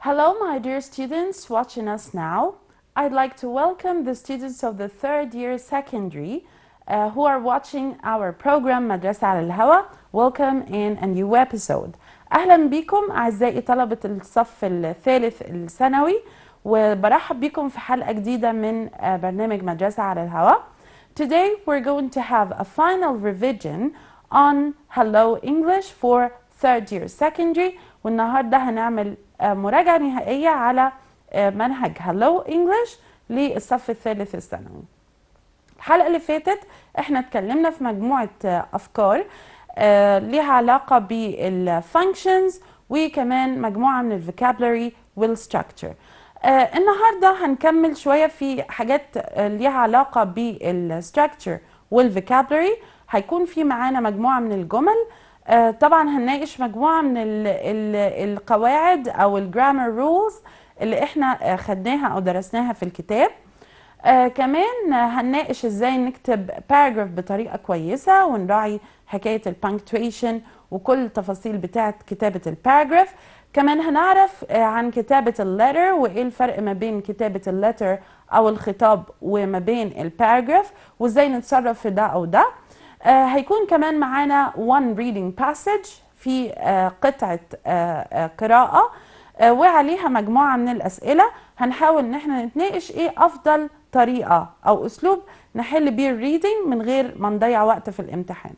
Hello, my dear students watching us now. I'd like to welcome the students of the third year secondary uh, who are watching our program مدرسة على الهواء. Welcome in a new episode. أهلا بكم أعزائي طلبة الصف الثالث الثانوي وبرحب بكم في حلقة جديدة من uh, برنامج مدرسة على الهواء. Today we're going to have a final revision on Hello English for third year secondary والنهارده هنعمل آه، مراجعة نهائية على آه، منهج Hello English للصف الثالث الثانوي. الحلقة اللي فاتت احنا اتكلمنا في مجموعة آه، أفكار آه، ليها علاقة بالfunctions وكمان مجموعة من الفوكابلري والstructure. آه، النهارده هنكمل شوية في حاجات آه، ليها علاقة بالstructure والفوكابلري هيكون في معانا مجموعة من الجمل آه، طبعا هنناقش مجموعة من ال ال القواعد أو الجرامر رولز اللي احنا آه، خدناها أو درسناها في الكتاب آه كمان هنناقش ازاي نكتب باراجراف بطريقه كويسه ونراعي حكايه البانكتويشن وكل التفاصيل بتاعه كتابه الباراجراف كمان هنعرف آه عن كتابه اللتر وايه الفرق ما بين كتابه اللتر او الخطاب وما بين الباراجراف وازاي نتصرف في ده او ده آه هيكون كمان معانا one reading passage في آه قطعه آه آه قراءه آه، وعليها مجموعة من الأسئلة هنحاول إن احنا نتناقش إيه أفضل طريقة أو أسلوب نحل بيه الريدنج من غير ما نضيع وقت في الامتحان.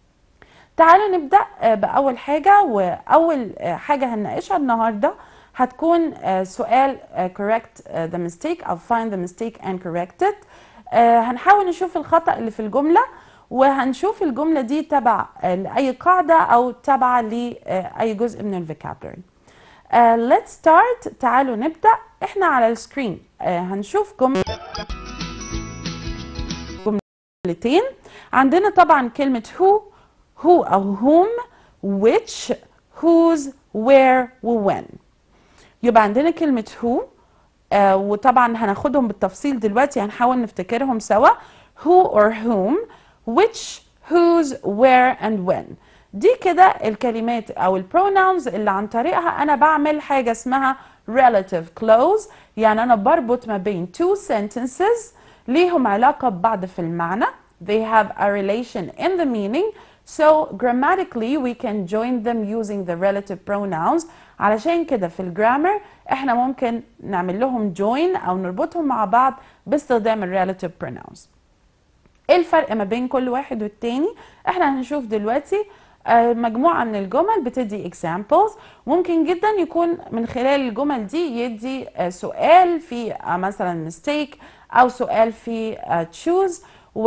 تعالوا نبدأ آه، بأول حاجة وأول آه، حاجة هنناقشها النهاردة هتكون آه، سؤال آه، correct آه، the mistake أو find the mistake and correct it. آه، هنحاول نشوف الخطأ اللي في الجملة وهنشوف الجملة دي تبع آه، لأي قاعدة أو تبع لأي جزء من الفوكابلري. Uh, let's start تعالوا نبدأ احنا على السكرين uh, هنشوف جملة جملتين عندنا طبعا كلمة who who أو whom which whose where و when يبقى عندنا كلمة who آه وطبعا هناخدهم بالتفصيل دلوقتي هنحاول نفتكرهم سوا who or whom which whose where and when دي كده الكلمات او البروناونز اللي عن طريقها انا بعمل حاجه اسمها relative clause يعني انا بربط ما بين two sentences ليهم علاقه ببعض في المعنى they have a relation in the meaning so grammatically we can join them using the relative pronouns علشان كده في الجرامر احنا ممكن نعمل لهم join او نربطهم مع بعض باستخدام ال relative pronouns ايه الفرق ما بين كل واحد والتاني احنا هنشوف دلوقتي آه، مجموعة من الجمل بتدي examples ممكن جدا يكون من خلال الجمل دي يدي آه، سؤال في آه، مثلا mistake او سؤال في آه، choose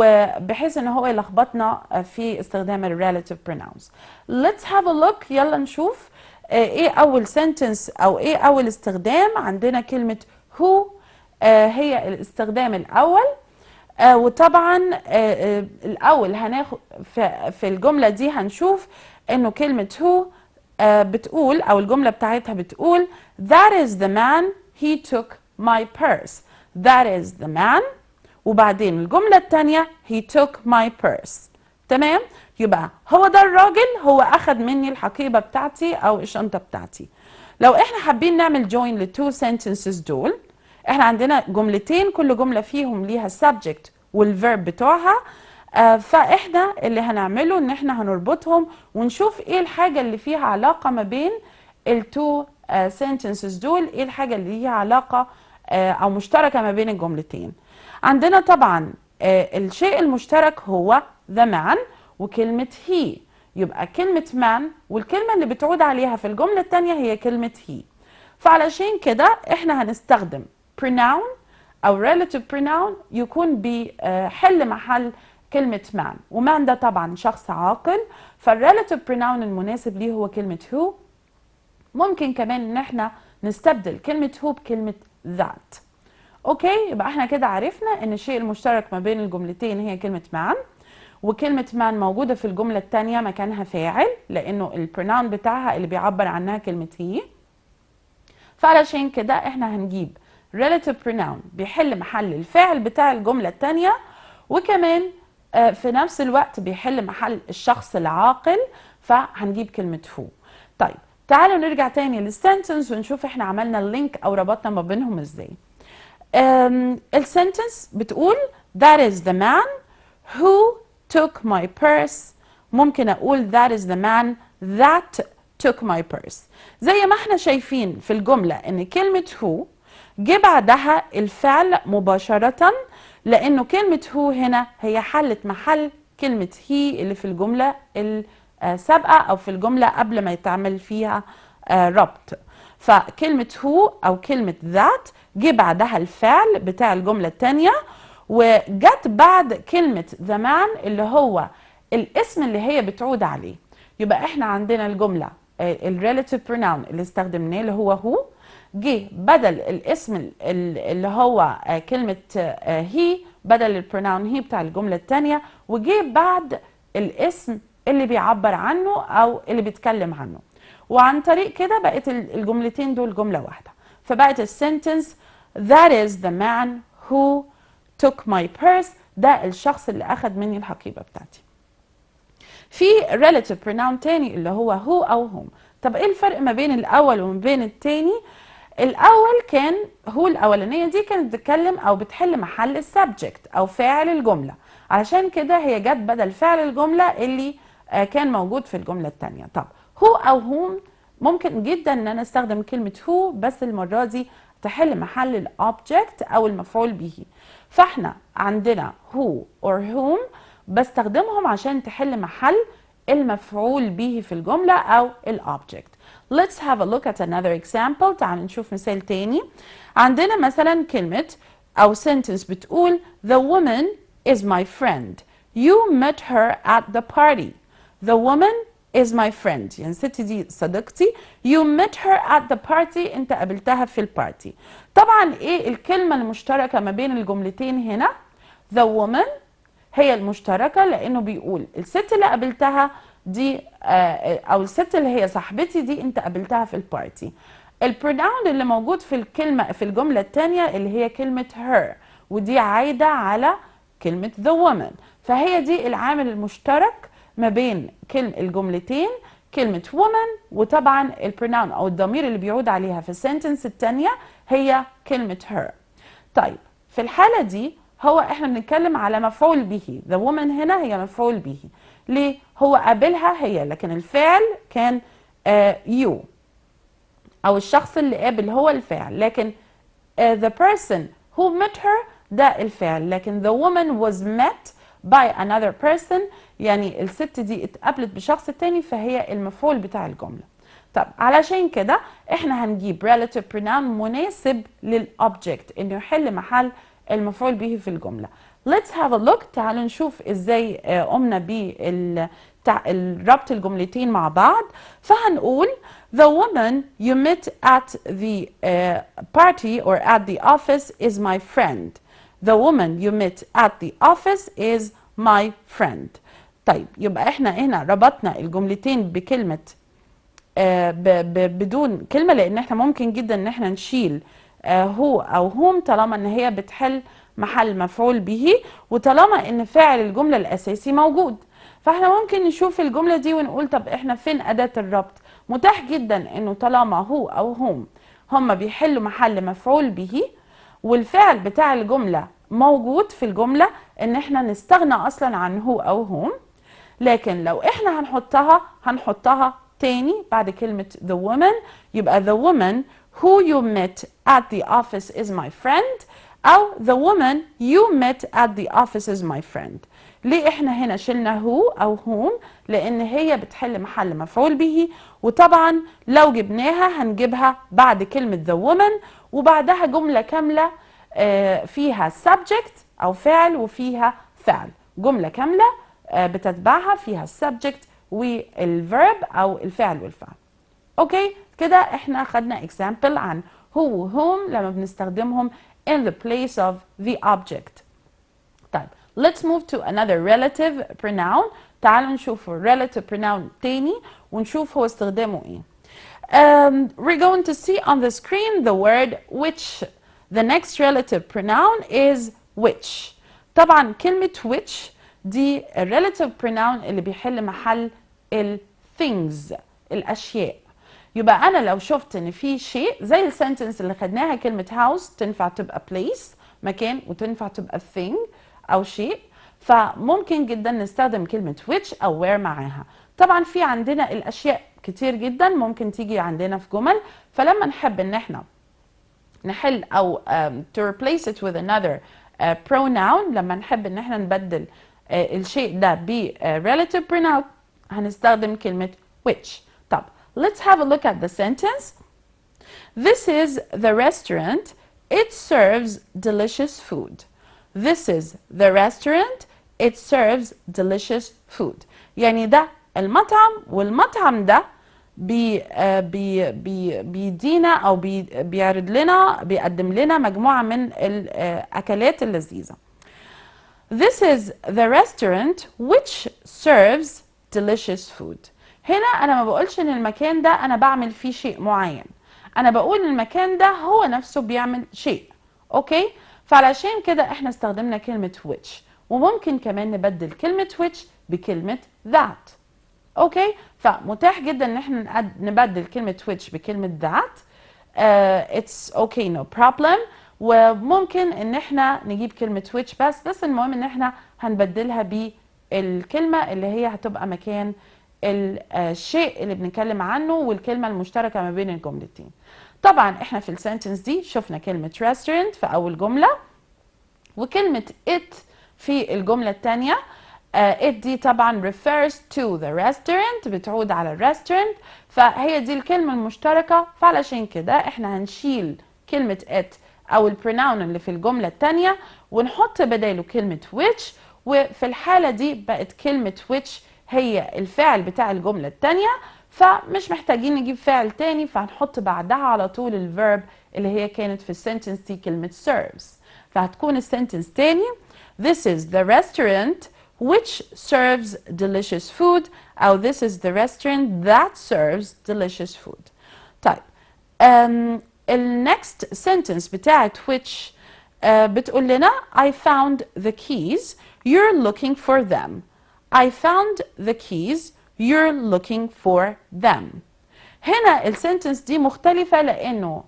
وبحيث ان هو يلخبطنا آه، في استخدام ال relative pronouns let's have a look يلا نشوف آه، ايه اول sentence او ايه اول استخدام عندنا كلمة who آه، هي الاستخدام الاول آه وطبعا آه آه الاول هناخد في, في الجمله دي هنشوف انه كلمه هو آه بتقول او الجمله بتاعتها بتقول that is the man he took my purse that is the man وبعدين الجمله الثانيه he took my purse تمام يبقى هو ده الراجل هو اخذ مني الحقيبه بتاعتي او الشنطه بتاعتي لو احنا حابين نعمل join للتو sentences دول احنا عندنا جملتين كل جملة فيهم ليها subject والverb بتوعها آه فاحنا اللي هنعمله ان احنا هنربطهم ونشوف ايه الحاجة اللي فيها علاقة ما بين التو آه sentences دول ايه الحاجة اللي ليها علاقة آه او مشتركة ما بين الجملتين عندنا طبعا آه الشيء المشترك هو the man وكلمة he يبقى كلمة man والكلمة اللي بتعود عليها في الجملة التانية هي كلمة he فعلشان كده احنا هنستخدم pronoun او relative pronoun يكون بيحل محل كلمة man ومان ده طبعا شخص عاقل فالrelative pronoun المناسب ليه هو كلمة who ممكن كمان ان احنا نستبدل كلمة who بكلمة that اوكي يبقى احنا كده عرفنا ان الشيء المشترك ما بين الجملتين هي كلمة man وكلمة man موجودة في الجملة التانية مكانها فاعل لانه البروناون بتاعها اللي بيعبر عنها كلمة he فعلشان كده احنا هنجيب relative pronoun بيحل محل الفاعل بتاع الجملة التانية وكمان آه، في نفس الوقت بيحل محل الشخص العاقل فهنجيب كلمة هو طيب تعالوا نرجع تاني للسنتنس ونشوف احنا عملنا اللينك او ربطنا ما بينهم ازاي um, السنتنس بتقول that is the man who took my purse ممكن اقول that is the man that took my purse زي ما احنا شايفين في الجملة ان كلمة who جه بعدها الفعل مباشرة لانه كلمة who هنا هي حلت محل كلمة he اللي في الجملة السابقة او في الجملة قبل ما يتعمل فيها آه، ربط فكلمة who او كلمة that جه بعدها الفعل بتاع الجملة التانية وجت بعد كلمة the man اللي هو الاسم اللي هي بتعود عليه يبقى احنا عندنا الجملة الريلاتيف pronoun اللي استخدمناه اللي هو هو جه بدل الاسم ال- ال- اللي هو آه، كلمة هي بدل البروناون هي بتاع الجملة التانية وجه بعد الاسم اللي بيعبر عنه أو اللي بيتكلم عنه وعن طريق كده بقت ال- الجملتين دول جملة واحدة فبقت السنتنس that is the man who took my purse ده الشخص اللي أخذ مني الحقيبة بتاعتي في relative pronoun تاني اللي هو هو أو هم طب إيه الفرق ما بين الأول وما بين التاني الأول كان هو الأولانية دي كانت بتتكلم أو بتحل محل السبجكت أو فاعل الجملة علشان كده هي جت بدل فعل الجملة اللي آه، كان موجود في الجملة التانية طب هو أو هم ممكن جدا ان انا استخدم كلمة هو بس المرة دي تحل محل الاوبجكت او المفعول به فاحنا عندنا هو or whom بستخدمهم عشان تحل محل المفعول به في الجملة او الاوبجكت Let's have a look at another example تعال نشوف مثال تاني عندنا مثلا كلمة أو sentence بتقول The woman is my friend You met her at the party The woman is my friend يعني الست دي صديقتي you met her at the party انت قابلتها في البارتي طبعا ايه الكلمة المشتركة ما بين الجملتين هنا the woman هي المشتركة لانه بيقول الست اللي قابلتها دي آه، او الست اللي هي صاحبتي دي انت قابلتها في البارتي البروناون اللي موجود في الكلمة في الجملة التانية اللي هي كلمة her ودي عايدة على كلمة the woman فهي دي العامل المشترك ما بين كلمة الجملتين كلمة woman وطبعا البروناون أو الضمير اللي بيعود عليها في السنتنس التانية هي كلمة her طيب في الحالة دي هو احنا بنتكلم على مفعول به the woman هنا هي مفعول به ليه هو قابلها هي لكن الفعل كان آه you او الشخص اللي قابل هو الفعل لكن uh, the person who met her ده الفعل لكن the woman was met by another person يعني الست دي اتقابلت بشخص تاني فهي المفعول بتاع الجملة طب علشان كده احنا هنجيب relative pronoun مناسب للobject انه يحل محل المفعول به في الجملة let's have a look تعالوا نشوف ازاي آه، قمنا بالربط الجملتين مع بعض فهنقول the woman you met at the uh, party or at the office is my friend the woman you met at the office is my friend طيب يبقى احنا هنا ربطنا الجملتين بكلمة آه، ب- ب- بدون كلمة لأن احنا ممكن جدا ان احنا نشيل آه، هو أو هم طالما ان هي بتحل محل مفعول به وطالما ان فاعل الجملة الأساسي موجود فاحنا ممكن نشوف الجملة دي ونقول طب احنا فين أداة الربط متاح جدا انه طالما هو أو هم هم بيحلوا محل مفعول به والفعل بتاع الجملة موجود في الجملة ان احنا نستغنى اصلا عن هو او هم لكن لو احنا هنحطها هنحطها تاني بعد كلمة the woman يبقى the woman who you met at the office is my friend أو the woman you met at the office is my friend ليه احنا هنا شلنا هو أو whom لأن هي بتحل محل مفعول به وطبعا لو جبناها هنجيبها بعد كلمة the woman وبعدها جملة كاملة آه، فيها subject أو فعل وفيها فعل جملة كاملة آه، بتتبعها فيها السبجكت والفيرب او الفعل والفعل اوكي كده احنا خدنا example عن who و whom لما بنستخدمهم in the place of the object طيب let's move to another relative pronoun تعالوا نشوف relative pronoun تاني ونشوف هو استخدامه ايه um, we're going to see on the screen the word which the next relative pronoun is which طبعا كلمة which دي relative pronoun اللي بيحل محل ال things الأشياء يبقى انا لو شفت ان في شيء زي السنتنس اللي خدناها كلمه house تنفع تبقى place مكان وتنفع تبقى thing او شيء فممكن جدا نستخدم كلمه which او where معاها طبعا في عندنا الاشياء كتير جدا ممكن تيجي عندنا في جمل فلما نحب ان احنا نحل او um, to replace it with another uh, pronoun لما نحب ان احنا نبدل uh, الشيء ده ب uh, relative pronoun هنستخدم كلمة which طب let's have a look at the sentence This is the restaurant it serves delicious food This is the restaurant it serves delicious food يعني ده المطعم والمطعم ده بي بي بي بيدينا او بي بيعرض لنا بيقدم لنا مجموعه من الاكلات اللذيذه. This is the restaurant which serves delicious food. هنا انا ما بقولش ان المكان ده انا بعمل فيه شيء معين. انا بقول المكان ده هو نفسه بيعمل شيء. اوكي؟ فعلشان كده احنا استخدمنا كلمه which وممكن كمان نبدل كلمه which بكلمه that. اوكي فمتاح جدا ان احنا نبدل كلمه which بكلمه that uh, it's okay no problem وممكن ان احنا نجيب كلمه which بس بس المهم ان احنا هنبدلها بالكلمه اللي هي هتبقى مكان الشيء اللي بنتكلم عنه والكلمه المشتركه ما بين الجملتين طبعا احنا في السنتنس دي شفنا كلمه restaurant في اول جمله وكلمه it في الجمله الثانيه Uh, it دي طبعا refers to the restaurant بتعود على الريستورانت فهي دي الكلمة المشتركة فعلشان كده احنا هنشيل كلمة it أو البروناون اللي في الجملة التانية ونحط بداله كلمة which وفي الحالة دي بقت كلمة which هي الفعل بتاع الجملة التانية فمش محتاجين نجيب فعل تاني فهنحط بعدها على طول الفيرب اللي هي كانت في السنتنس دي كلمة serves فهتكون السنتنس تاني This is the restaurant which serves delicious food أو this is the restaurant that serves delicious food طيب um, ال next sentence بتاعت which uh, بتقول لنا I found the keys you're looking for them I found the keys you're looking for them هنا السنتنس دي مختلفة لأنه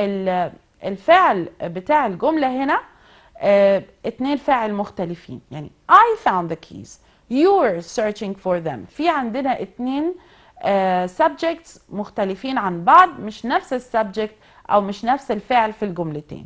الفعل بتاع الجملة هنا uh, اتنين فاعل مختلفين يعني I found the keys you're searching for them في عندنا اتنين uh, subjects مختلفين عن بعض مش نفس السبجكت او مش نفس الفعل في الجملتين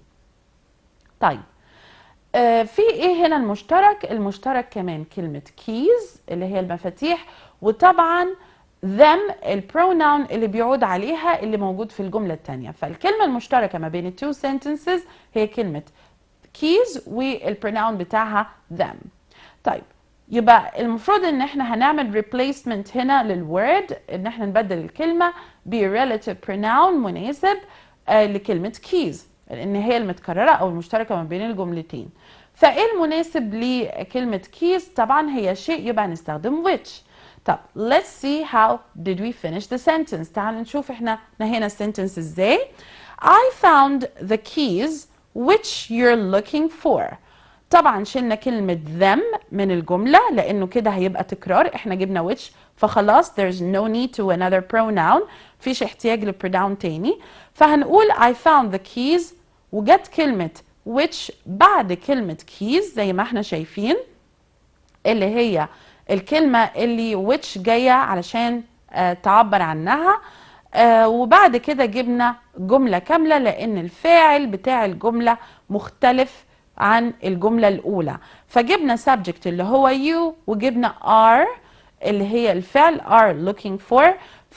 طيب uh, في ايه هنا المشترك المشترك كمان كلمة keys اللي هي المفاتيح وطبعا them البروناون اللي بيعود عليها اللي موجود في الجملة الثانية فالكلمة المشتركة ما بين التو sentences هي كلمة keys والبروناون بتاعها them طيب يبقى المفروض ان احنا هنعمل replacement هنا للword ان احنا نبدل الكلمة ب relative pronoun مناسب آه لكلمة keys لان هي المتكررة او المشتركة ما بين الجملتين فايه المناسب لكلمة keys طبعا هي شيء يبقى نستخدم which طب let's see how did we finish the sentence تعالوا نشوف احنا نهينا السنتنس ازاي I found the keys which you're looking for طبعا شلنا كلمة them من الجملة لأنه كده هيبقى تكرار احنا جبنا which فخلاص there's no need to another pronoun فيش احتياج لpronoun تاني فهنقول I found the keys وجت كلمة which بعد كلمة keys زي ما احنا شايفين اللي هي الكلمة اللي which جاية علشان آه تعبر عنها آه وبعد كده جبنا جملة كاملة لأن الفاعل بتاع الجملة مختلف عن الجملة الأولى فجبنا subject اللي هو you وجبنا are اللي هي الفعل are looking for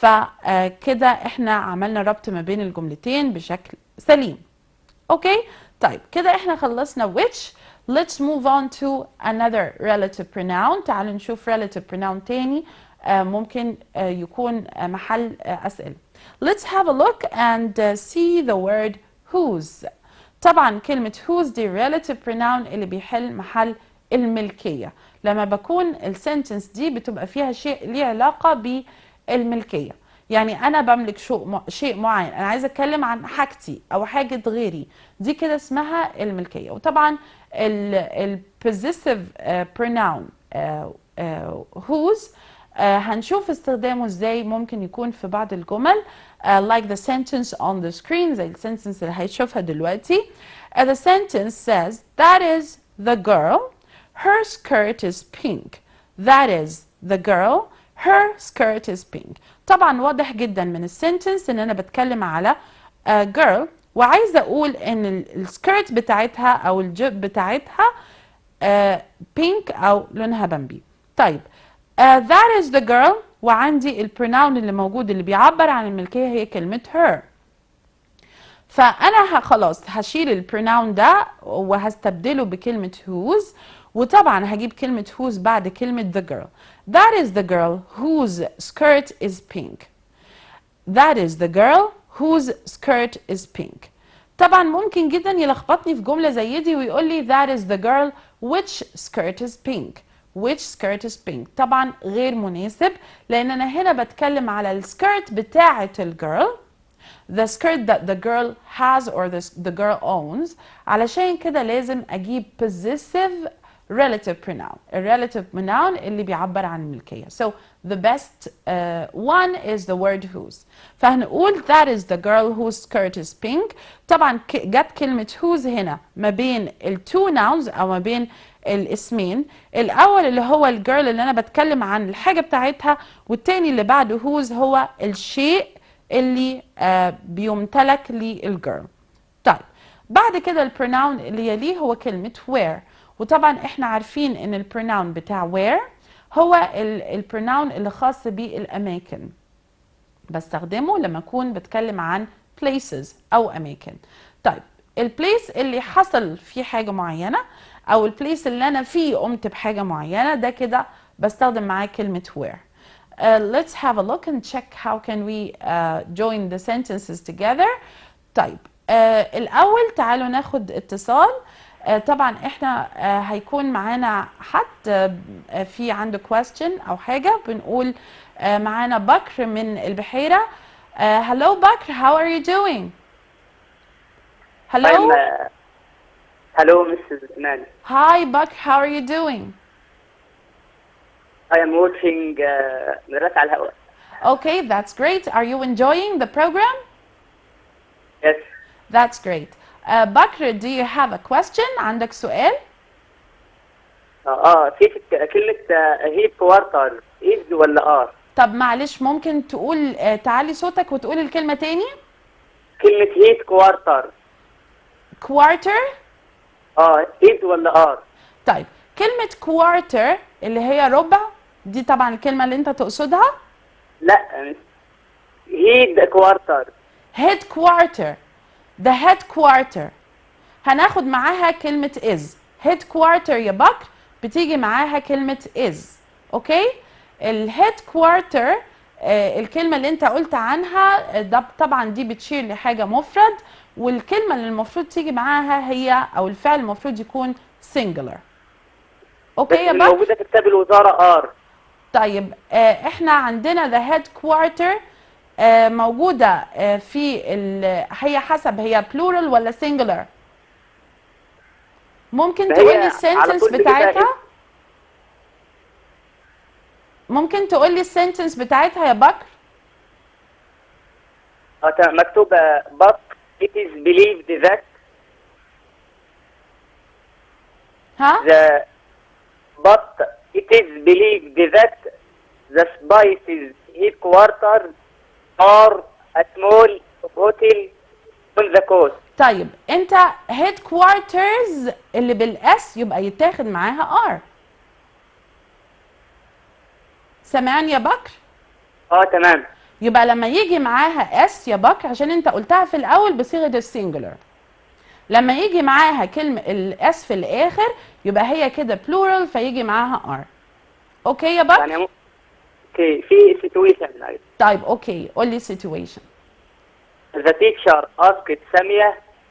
فكده احنا عملنا ربط ما بين الجملتين بشكل سليم اوكي طيب كده احنا خلصنا which let's move on to another relative pronoun تعالوا نشوف relative pronoun تاني آه ممكن آه يكون آه محل أسئلة let's have a look and see the word whose طبعا كلمة whose دي relative pronoun اللي بيحل محل الملكية لما بكون السنتنس دي بتبقى فيها شيء ليه علاقة بالملكية يعني أنا بملك شيء شيء معين أنا عايزة أتكلم عن حاجتي أو حاجة غيري دي كده اسمها الملكية وطبعا ال possessive pronoun whose آه هنشوف استخدامه ازاي ممكن يكون في بعض الجمل آه like the sentence on the screen زي السنتنس اللي هيشوفها دلوقتي uh, the sentence says that is the girl her skirt is pink that is the girl her skirt is pink طبعا واضح جدا من السنتنس ان انا بتكلم على uh, girl وعايزه اقول ان السكيرت بتاعتها او الجيب بتاعتها بينك او لونها بامبي طيب uh, that is the girl وعندي البروناون اللي موجود اللي بيعبر عن الملكيه هي كلمه her فانا ه- خلاص هشيل البروناون ده وهستبدله بكلمه whose وطبعا هجيب كلمه whose بعد كلمه the girl that is the girl whose skirt is pink That is the girl whose skirt is pink. طبعا ممكن جدا يلخبطني في جملة زي دي ويقول لي that is the girl which skirt is pink. which skirt is pink. طبعا غير مناسب لأن أنا هنا بتكلم على السكيرت بتاعة الجيرل the skirt that the girl has or the, the girl owns علشان كده لازم أجيب possessive relative pronoun a relative pronoun اللي بيعبر عن الملكية so the best uh, one is the word whose فهنقول that is the girl whose skirt is pink طبعا ك- جت كلمة whose هنا ما بين ال two nouns أو ما بين الاسمين الأول اللي هو الجيرل اللي أنا بتكلم عن الحاجة بتاعتها والتاني اللي بعده whose هو الشيء اللي آه بيمتلك للجيرل طيب بعد كده البروناون اللي يليه هو كلمة where وطبعا احنا عارفين ان البروناون بتاع where هو البروناون اللي خاص بالأماكن بستخدمه لما أكون بتكلم عن places أو أماكن طيب البليس اللي حصل فيه حاجة معينة أو البليس اللي أنا فيه قمت بحاجة معينة ده كده بستخدم معاه كلمة where Uh, let's have a look and check how can we uh, join the sentences together طيب uh, الأول تعالوا ناخد اتصال uh, طبعا احنا uh, هيكون معانا حد uh, في عنده question أو حاجة بنقول uh, معانا بكر من البحيرة uh, Hello بكر how are you doing? Hello? I'm, uh, hello, Mrs. Nani. Hi Bak, how are you doing? I am watching uh, مدرسة على الهواء. Okay, that's great. Are you enjoying the program? Yes. That's great. Uh, Bakr, do you have a question? عندك سؤال؟ اه اه في ك- كلمة هيت كوارتر إز ولا ار؟ طب معلش ممكن تقول آه، تعلي صوتك وتقول الكلمة تاني؟ كلمة هيت كوارتر quarter اه إز ولا ار؟ طيب كلمة quarter اللي هي ربع دي طبعا الكلمة اللي انت تقصدها لا هيد كوارتر headquarter the headquarter هناخد معاها كلمة is headquarter يا بكر بتيجي معاها كلمة is اوكي الهيدكوارتر آه الكلمة اللي انت قلت عنها آه، ده طبعا دي بتشير لحاجة مفرد والكلمة اللي المفروض تيجي معاها هي او الفعل المفروض يكون singular بس اوكي يا اللي بكر موجودة في كتاب الوزارة ار طيب آه، احنا عندنا the headquarter آه، موجودة آه، في ال... هي حسب هي plural ولا singular ممكن فهي تقولي على السنتنس طول بتبقى بتاعتها اسم. ممكن تقولي السنتنس بتاعتها يا بكر اه تمام مكتوب but it is believed that ها the but it is believed that the spices headquarters are a small hotel on the coast. طيب انت headquarters اللي بالاس يبقى يتاخد معاها ار سامعني يا بكر اه تمام يبقى لما يجي معاها اس يا بكر عشان انت قلتها في الاول بصيغه السنجولار لما يجي معاها كلمه الاس في الاخر يبقى هي كده بلورال فيجي معاها ار اوكي يا بكر يعني م... اوكي في situation طيب اوكي قول لي situation the teacher asked Samia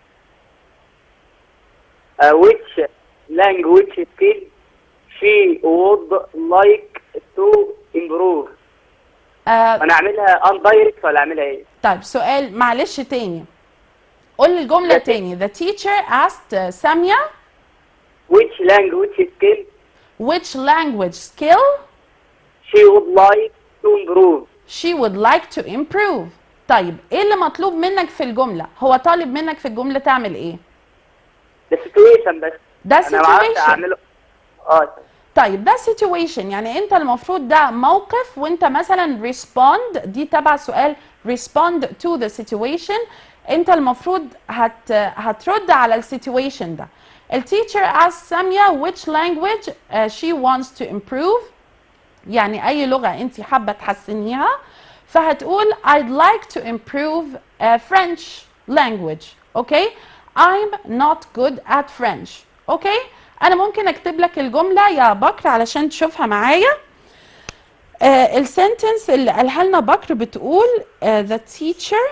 uh, which language skill she would like to improve آه انا اعملها undirect ولا اعملها ايه؟ طيب سؤال معلش تاني قول لي الجمله تاني the teacher asked uh, Samia which language skill which language skill she would like to improve she would like to improve طيب ايه اللي مطلوب منك في الجملة هو طالب منك في الجملة تعمل ايه ده situation بس ده انا ما اعرفش situation اعمله اه طيب ده situation يعني انت المفروض ده موقف وانت مثلا respond دي تبع سؤال respond to the situation انت المفروض هت هترد على السيتويشن ده التيتشر asked سامية which language uh, she wants to improve يعني اي لغة انت حابة تحسنيها فهتقول I'd like to improve uh, French language okay I'm not good at French okay انا ممكن اكتب لك الجملة يا بكر علشان تشوفها معايا آه السنتنس اللي قالها لنا بكر بتقول آه the teacher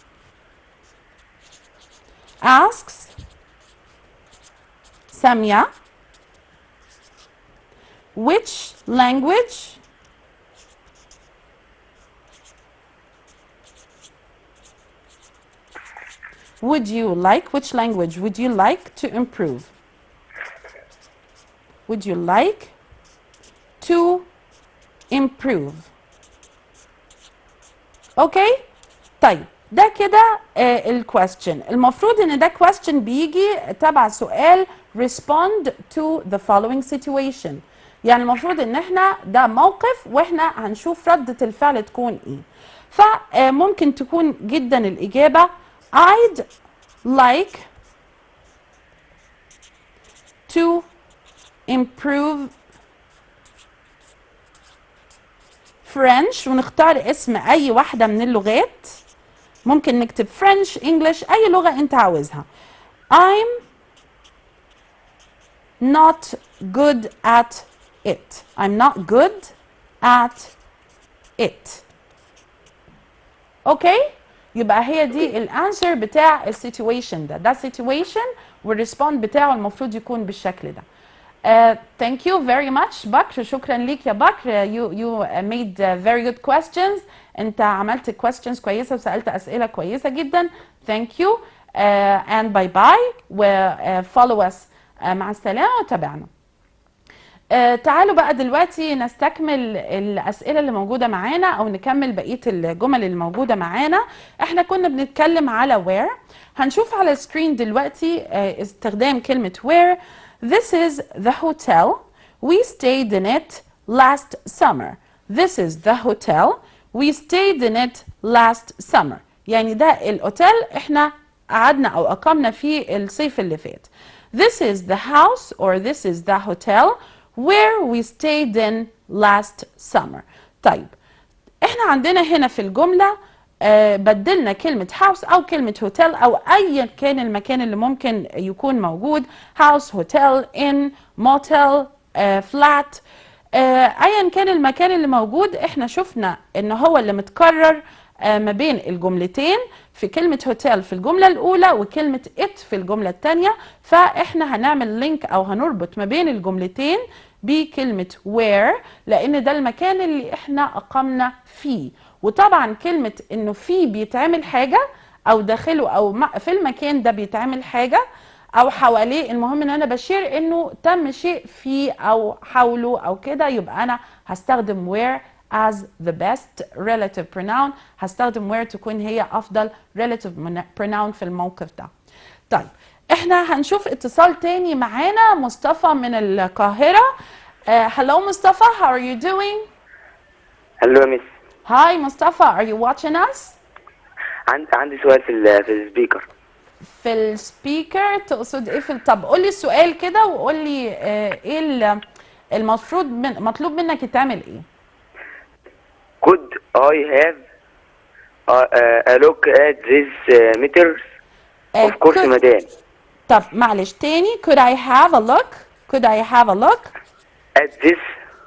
asks سامية which language would you like which language would you like to improve would you like to improve اوكي طيب ده كده آه الكويستشن المفروض ان ده question بيجي تبع سؤال respond to the following situation يعني المفروض ان احنا ده موقف واحنا هنشوف ردة الفعل تكون ايه فممكن تكون جدا الاجابة I'd like to improve French ونختار اسم أي واحدة من اللغات ممكن نكتب French, English أي لغة أنت عاوزها I'm not good at it I'm not good at it اوكي يبقى هي دي الانسر بتاع السيتويشن ده ده سيتويشن والريسبوند بتاعه المفروض يكون بالشكل ده Uh, thank you very much بكر شكرا ليك يا بكر you you made uh, very good questions انت عملت questions كويسه وسالت اسئله كويسه جدا thank you uh, and bye bye و uh, follow us uh, مع السلامه وتابعنا آه تعالوا بقى دلوقتي نستكمل الأسئلة اللي موجودة معانا أو نكمل بقية الجمل اللي موجودة معانا احنا كنا بنتكلم على where هنشوف على السكرين دلوقتي آه استخدام كلمة where This is the hotel we stayed in it last summer This is the hotel we stayed in it last summer يعني ده الأوتيل احنا قعدنا أو أقمنا فيه الصيف اللي فات This is the house or this is the hotel where we stayed in last summer طيب احنا عندنا هنا في الجملة آه بدلنا كلمة house أو كلمة hotel أو أيا كان المكان اللي ممكن يكون موجود house hotel in motel آه flat آه ايا كان المكان اللي موجود احنا شفنا ان هو اللي متكرر آه ما بين الجملتين في كلمة هوتيل في الجملة الأولى وكلمة it في الجملة الثانية فإحنا هنعمل لينك أو هنربط ما بين الجملتين بكلمة where لأن ده المكان اللي إحنا أقمنا فيه وطبعا كلمة إنه فيه بيتعمل حاجة أو داخله أو في المكان ده بيتعمل حاجة أو حواليه المهم إن أنا بشير إنه تم شيء فيه أو حوله أو كده يبقى أنا هستخدم where as the best relative pronoun هستخدم where تكون هي أفضل relative pronoun في الموقف ده طيب احنا هنشوف اتصال تاني معانا مصطفى من القاهرة uh, hello مصطفى how are you doing هلو يا ميس hi مصطفى are you watching us عندي عندي سؤال في ال في السبيكر في السبيكر تقصد ايه في طب قول لي السؤال كده وقول لي uh, ايه ال- المفروض من مطلوب منك يتعمل ايه could I have a, a, a look at this uh, meters Uh, of course could- مدام طب معلش تاني could I have a look could I have a look at this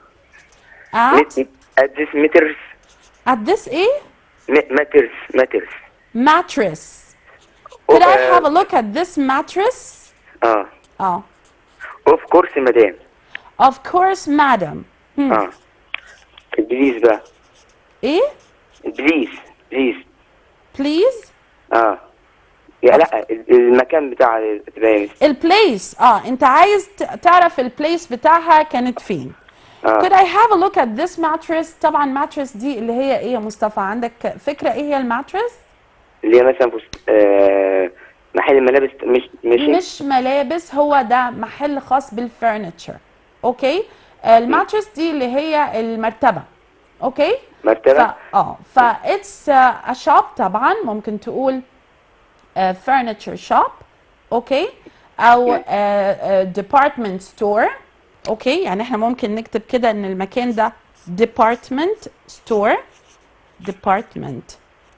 at met- at this meters at this ايه ma- matters matters mattress could I uh, have a look at this mattress اه اه of course مدام of course madam hmm. اه بليز بقى ايه بليز بليز please اه يا لا ال- المكان بتاع تبقى البليس اه انت عايز ت- تعرف البليس بتاعها كانت فين آه. could I have a look at this mattress طبعا mattress دي اللي هي ايه يا مصطفى عندك فكرة ايه هي الماترس اللي هي مثلا فست... آه... محل الملابس مش ماشي مش ملابس هو ده محل خاص بالفurniture اوكي آه، الماترس دي اللي هي المرتبة اوكي مرتبة ف... اه ف it's uh, a shop طبعا ممكن تقول uh, furniture shop اوكي او uh, uh, department store اوكي يعني احنا ممكن نكتب كده ان المكان ده department store department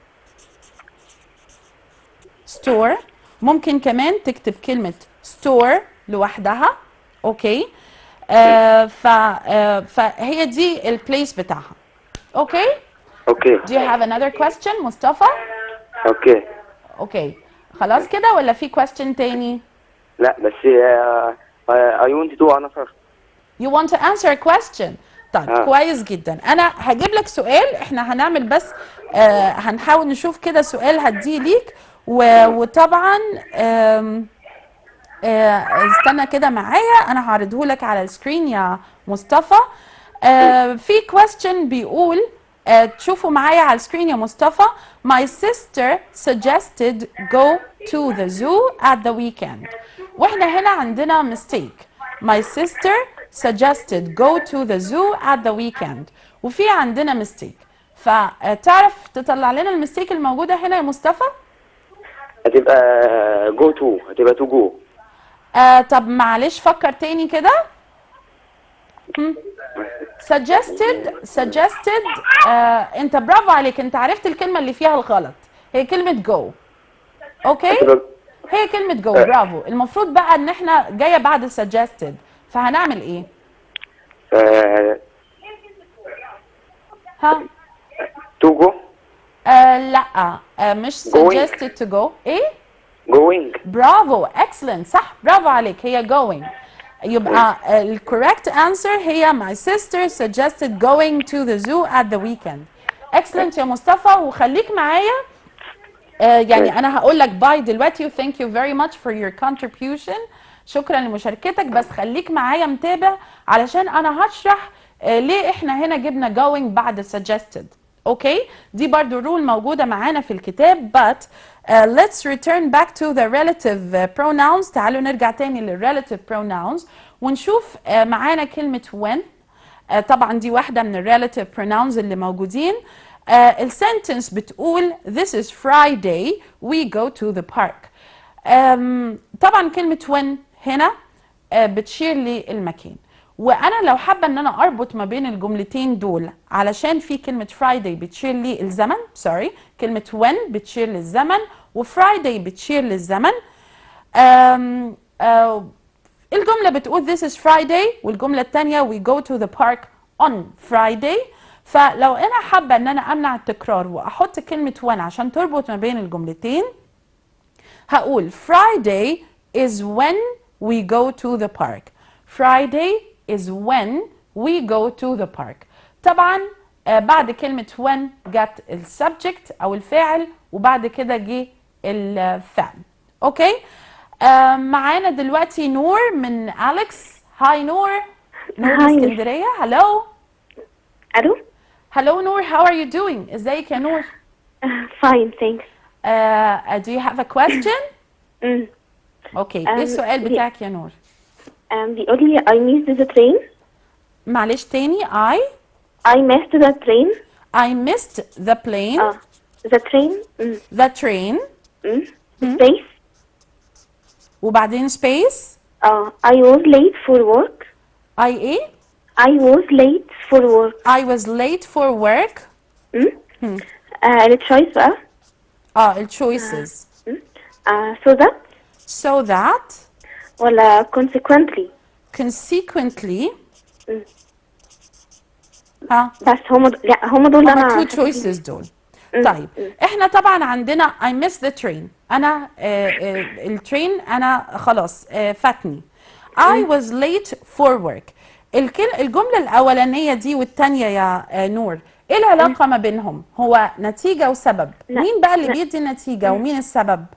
store ممكن كمان تكتب كلمة store لوحدها اوكي آه ف آه فهي دي البليس بتاعها اوكي اوكي Do you have another question مصطفى؟ اوكي اوكي خلاص كده ولا في question تاني؟ لا بس آه... آه... I want to answer You want to answer a question طيب آه. كويس جدا انا هجيب لك سؤال احنا هنعمل بس آه هنحاول نشوف كده سؤال هديه ليك و- وطبعا آم، آه استنى كده معايا انا هعرضه لك على السكرين يا مصطفى آه في question بيقول آه تشوفوا معايا على السكرين يا مصطفى my sister suggested go to the zoo at the weekend واحنا هنا عندنا mistake my sister suggested go to the zoo at the weekend وفي عندنا mistake فتعرف تطلع لنا المستيك الموجودة هنا يا مصطفى؟ هتبقى جو تو هتبقى تو جو آه طب معلش فكر تاني كده هم. suggested suggested آه انت برافو عليك انت عرفت الكلمة اللي فيها الغلط هي كلمة go اوكي هتبقى هي كلمة جو برافو المفروض بقى ان احنا جاية بعد suggested فهنعمل ايه آه... ها تو جو آه لا آه مش Going. suggested to go ايه جوينج برافو excellent صح برافو عليك هي going يبقى ال correct answer هي my sister suggested going to the zoo at the weekend excellent يا مصطفى وخليك معايا آه يعني انا هقول لك باي دلوقتي و thank you very much for your contribution شكرا لمشاركتك بس خليك معايا متابع علشان انا هشرح آه ليه احنا هنا جبنا going بعد suggested اوكي دي برضو رول موجودة معانا في الكتاب but uh, let's return back to the relative uh, pronouns تعالوا نرجع تاني لل relative pronouns ونشوف uh, معانا كلمة when uh, طبعا دي واحدة من ال relative pronouns اللي موجودين uh, السنتنس بتقول this is Friday we go to the park um, طبعا كلمة when هنا uh, بتشير للمكان وانا لو حابه ان انا اربط ما بين الجملتين دول علشان في كلمه فرايداي بتشير للزمن سوري كلمه when بتشير للزمن وفرايداي بتشير للزمن أم أه الجمله بتقول this is Friday والجمله الثانيه we go to the park on Friday فلو انا حابه ان انا امنع التكرار واحط كلمه when عشان تربط ما بين الجملتين هقول Friday is when we go to the park Friday is when we go to the park طبعا آه، بعد كلمة when جت السبجكت أو الفاعل وبعد كده جه الفعل أوكي آه، معانا دلوقتي نور من أليكس هاي نور نور من هاي. اسكندرية هلو Hello? هلو نور how are you doing ازيك يا نور Uh, fine, thanks. uh, do you have a question Mm. اوكي ايه Um, السؤال the- بتاعك يا نور Um, بيقول لي I missed the train. معلش تاني I I missed the train. I missed the plane اه the train. Mm. the train Mm. Space. وبعدين space اه I was late for work. I ايه I was late for work. I was late for work Mm. Uh, التشويس بقى. اه ال choices Mm. Uh, so that so that ولا consequently. consequently ها بس هم د- لا هم دول اللي هما انا two choices دول طيب احنا طبعا عندنا I missed the train انا آه آه الترين انا خلاص آه فاتني I was late for work الكل الجملة الأولانية دي والتانية يا آه نور ايه العلاقة ما بينهم هو نتيجة وسبب لا، مين بقى اللي لا. بيدي النتيجة ومين السبب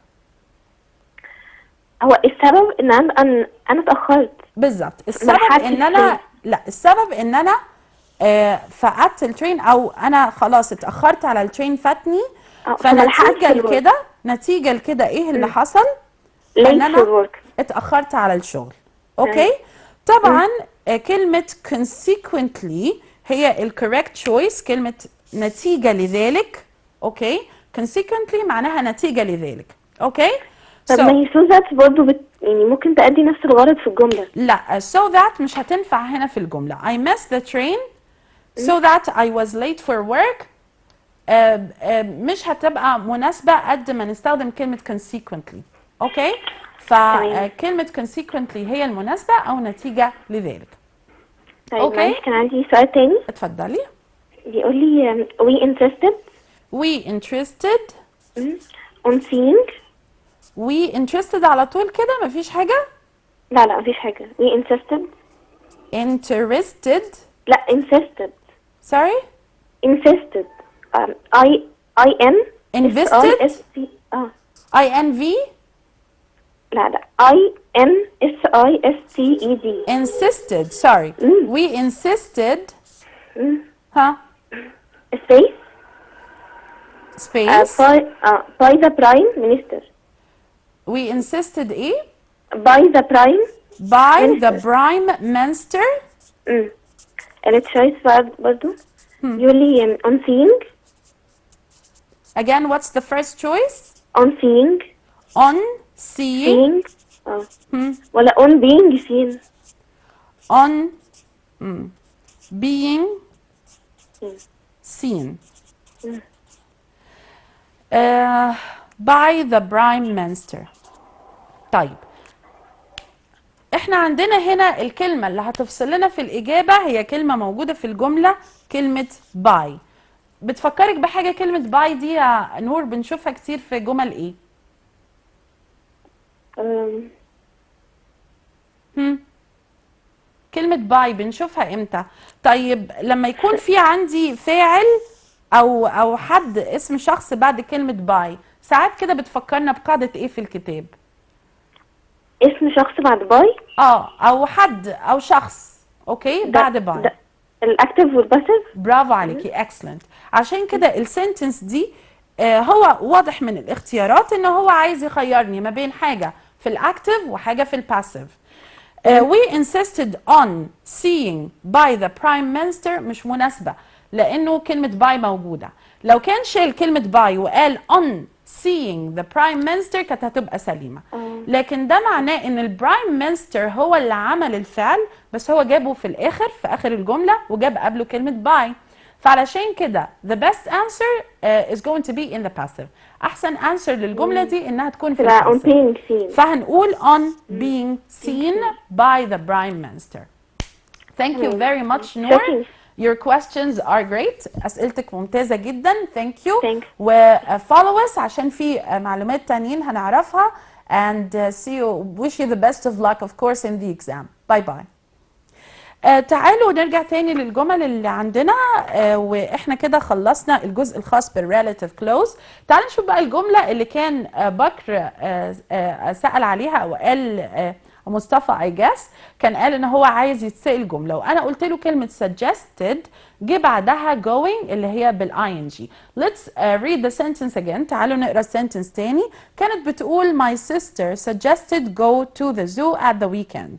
هو السبب ان انا انا انا اتاخرت بالظبط السبب مرحلة ان انا لا السبب ان انا آه، فقدت الترين او انا خلاص اتاخرت على الترين فاتني آه، فما لحقتش فنتيجه الورك. لكده نتيجه لكده ايه اللي حصل late ان انا for work اتاخرت على الشغل اوكي طبعا آه، كلمه consequently هي الكوريكت choice كلمه نتيجه لذلك اوكي consequently معناها نتيجه لذلك اوكي طب So- ما هي so that برضه بت... يعني ممكن تأدي نفس الغرض في الجملة لا so that مش هتنفع هنا في الجملة I missed the train so that I was late for work آه، آه، مش هتبقى مناسبة قد ما نستخدم كلمة consequently اوكي تمام. فكلمة consequently هي المناسبة او نتيجة لذلك طيب أوكي. معلش كان عندي سؤال تاني اتفضلي بيقول لي um, we interested we interested on seeing we interested على طول كده مفيش حاجة لا لا مفيش حاجة we insisted interested لا insisted sorry insisted um, I I N Invested? S I S C اه INV لا لا I N S I S T E D insisted sorry we insisted ها space uh, space by, uh, by the prime minister we insisted ايه by the prime by the Minister. prime minister امم التشويس بقى برضو يقول لي um, on seeing again what's the first choice on seeing on seeing seeing اه ولا on being seen on mm, being seen uh, by the prime minister طيب احنا عندنا هنا الكلمة اللي هتفصل لنا في الإجابة هي كلمة موجودة في الجملة كلمة by بتفكرك بحاجة كلمة by دي يا نور بنشوفها كتير في جمل ايه؟ um, هم؟ كلمة باي بنشوفها امتى؟ طيب لما يكون في عندي فاعل او او حد اسم شخص بعد كلمة باي ساعات كده بتفكرنا بقاعدة ايه في الكتاب؟ اسم شخص بعد باي اه او حد او شخص اوكي بعد باي الاكتف والباسيف برافو عليكي اكسلنت عشان كده السنتنس دي آه، هو واضح من الاختيارات ان هو عايز يخيرني ما بين حاجه في الاكتف وحاجه في الباسيف we insisted on seeing by the prime minister مش مناسبه لانه كلمه باي موجوده لو كان شال كلمه باي وقال on seeing the prime minister كانت هتبقى سليمه لكن ده معناه ان البرايم مينستر هو اللي عمل الفعل بس هو جابه في الاخر في اخر الجمله وجاب قبله كلمه باي فعلشان كده the best answer uh, is going to be in the passive احسن answer للجمله دي انها تكون في تبقى on الباسيف being seen فهنقول on being seen by the prime minister thank you very much Noor Thank you. your questions are great اسئلتك ممتازه جدا thank you Thanks. و uh, follow us عشان في uh, معلومات تانيين هنعرفها and uh, see you wish you the best of luck of course in the exam bye bye آه تعالوا نرجع تاني للجمل اللي عندنا آه واحنا كده خلصنا الجزء الخاص بالريلاتيف كلوز تعالوا نشوف بقى الجمله اللي كان آه بكر آه آه سأل عليها او قال آه مصطفى اي جاس كان قال ان هو عايز يتسأل جمله وانا قلت له كلمه suggested جه بعدها going اللي هي بالاي ان جي let's uh, read the sentence again تعالوا نقرا السنتنس تاني كانت بتقول my sister suggested go to the zoo at the weekend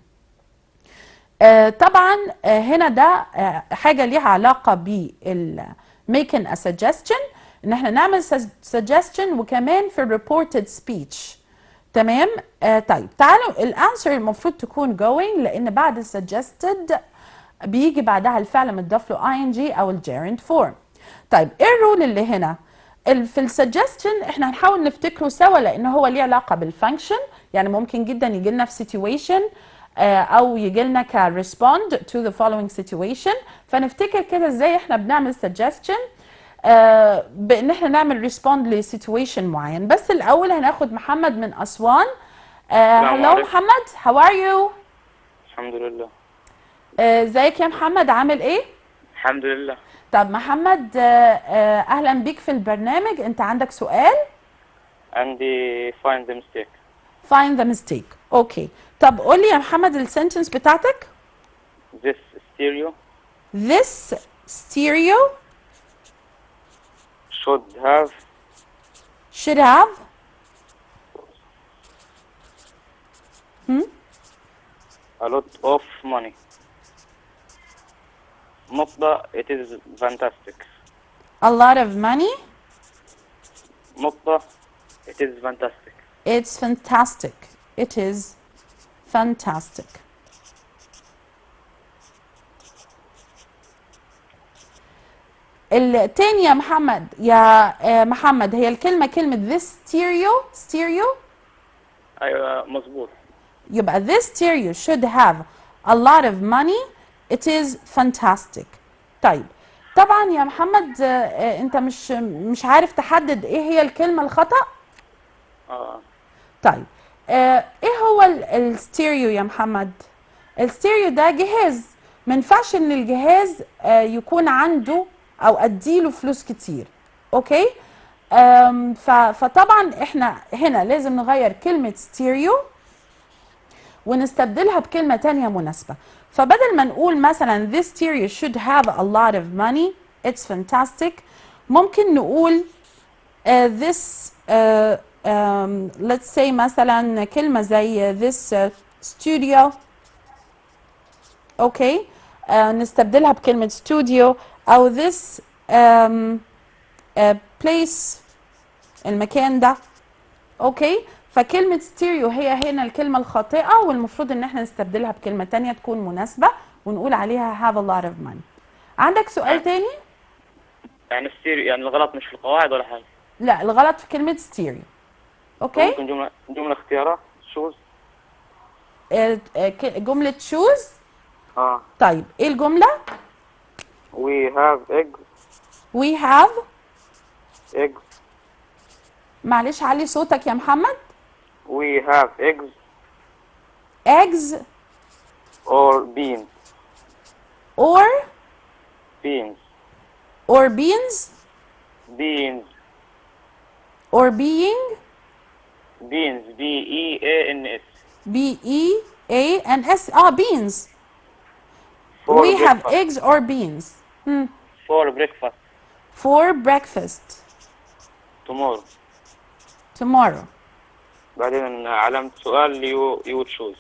آه، طبعا آه، هنا ده آه، حاجه ليها علاقه بال making a suggestion ان احنا نعمل sus- suggestion وكمان في reported speech تمام آه طيب تعالوا الانسر المفروض تكون going لان بعد suggested بيجي بعدها الفعل متضاف له ing او الجيرند فورم طيب ايه الرول اللي هنا ال- في السجستشن احنا هنحاول نفتكره سوا لان هو ليه علاقه بالفانكشن يعني ممكن جدا يجي لنا في situation آه، او يجي لنا ك respond to the following situation فنفتكر كده ازاي احنا بنعمل suggestion آه، بان احنا نعمل ريسبوند لسيتويشن معين بس الاول هناخد محمد من اسوان السلام هلو عليكم. محمد هاو ار يو الحمد لله ازيك يا محمد عامل ايه الحمد لله طب محمد آه، آه، اهلا بيك في البرنامج انت عندك سؤال عندي find the mistake find the mistake اوكي طب قول لي يا محمد السنتنس بتاعتك this stereo this stereo should have should have a lot of money. نقطة it is fantastic. a lot of money نقطة it is fantastic. it's fantastic it is fantastic التاني يا محمد يا آه، محمد هي الكلمة كلمة this stereo stereo أيوة مظبوط. يبقى this stereo should have a lot of money it is fantastic طيب طبعا يا محمد آه، آه، انت مش مش عارف تحدد ايه هي الكلمة الخطأ آه طيب آه ايه هو ال- الستيريو يا محمد الستيريو ده جهاز ما ينفعش ان الجهاز آه يكون عنده او اديله فلوس كتير اوكي آم ف- فطبعا احنا هنا لازم نغير كلمة ستيريو ونستبدلها بكلمة تانية مناسبة فبدل ما نقول مثلا this stereo should have a lot of money it's fantastic ممكن نقول uh, this uh, um, let's say مثلا كلمة زي this uh, studio اوكي uh, نستبدلها بكلمة studio أو this um, uh, place المكان ده اوكي فكلمة ستيريو هي هنا الكلمة الخاطئة والمفروض ان احنا نستبدلها بكلمة تانية تكون مناسبة ونقول عليها have a lot of money عندك سؤال تاني؟ يعني الستيريو يعني الغلط مش في القواعد ولا حاجة. لا الغلط في كلمة ستيريو اوكي ممكن جملة جملة اختيارات شوز آه، آه، ك- جملة choose اه طيب ايه الجملة؟ we have eggs we have eggs معلش علي صوتك يا محمد we have eggs eggs or beans or beans or beans beans or being beans B E A N S B E A N S ah beans For we have breakfast. eggs or beans hmm. for breakfast for breakfast tomorrow tomorrow بعدين علامة سؤال you you would choose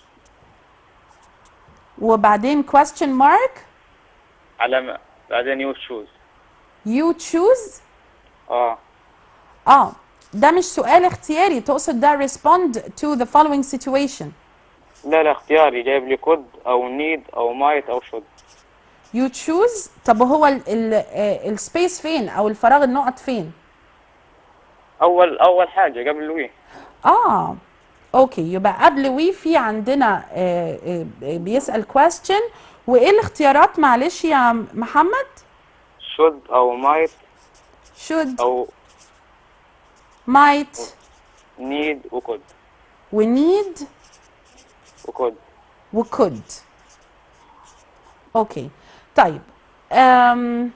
وبعدين question mark علامة بعدين you would choose you choose اه اه ده مش سؤال اختياري تقصد ده respond to the following situation لا لا اختياري جايب لي could او need او might او should you choose طب هو ال ال آه، السبيس فين او الفراغ النقط فين اول اول حاجة قبل وي اه اوكي يبقى قبل وي في عندنا آه آه آه، بيسأل question وايه الاختيارات معلش يا محمد should او might should او might need و could و need و could و could اوكي طيب أم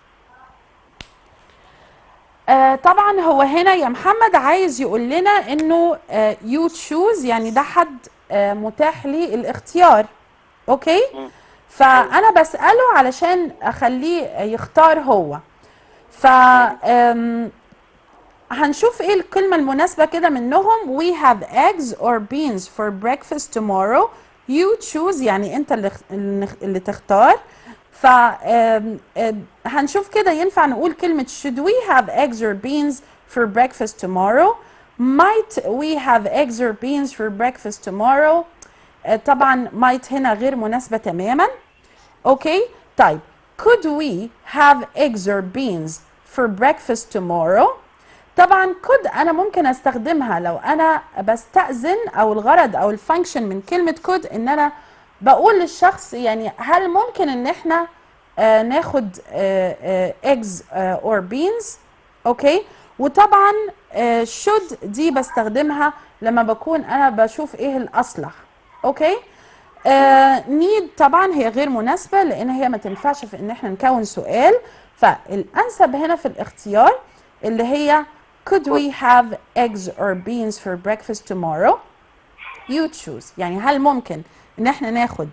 آه طبعا هو هنا يا محمد عايز يقول لنا انه آه you choose يعني ده حد آه متاح لي الاختيار اوكي فانا بساله علشان اخليه يختار هو ف آم، هنشوف ايه الكلمة المناسبة كده منهم we have eggs or beans for breakfast tomorrow you choose يعني انت اللي اللي اللي تختار ف آم، آم، هنشوف كده ينفع نقول كلمة should we have eggs or beans for breakfast tomorrow might we have eggs or beans for breakfast tomorrow آه، طبعا might هنا غير مناسبة تماما اوكي طيب could we have eggs or beans for breakfast tomorrow طبعا could انا ممكن استخدمها لو انا بستأذن او الغرض او الفانكشن من كلمة could ان انا بقول للشخص يعني هل ممكن ان احنا آه ناخد آه آه eggs آه or beans اوكي وطبعا آه should دي بستخدمها لما بكون انا بشوف ايه الاصلح اوكي آه need طبعا هي غير مناسبة لان هي ما تنفعش في ان احنا نكون سؤال فالانسب هنا في الاختيار اللي هي could we have eggs or beans for breakfast tomorrow you choose يعني هل ممكن ان احنا ناخد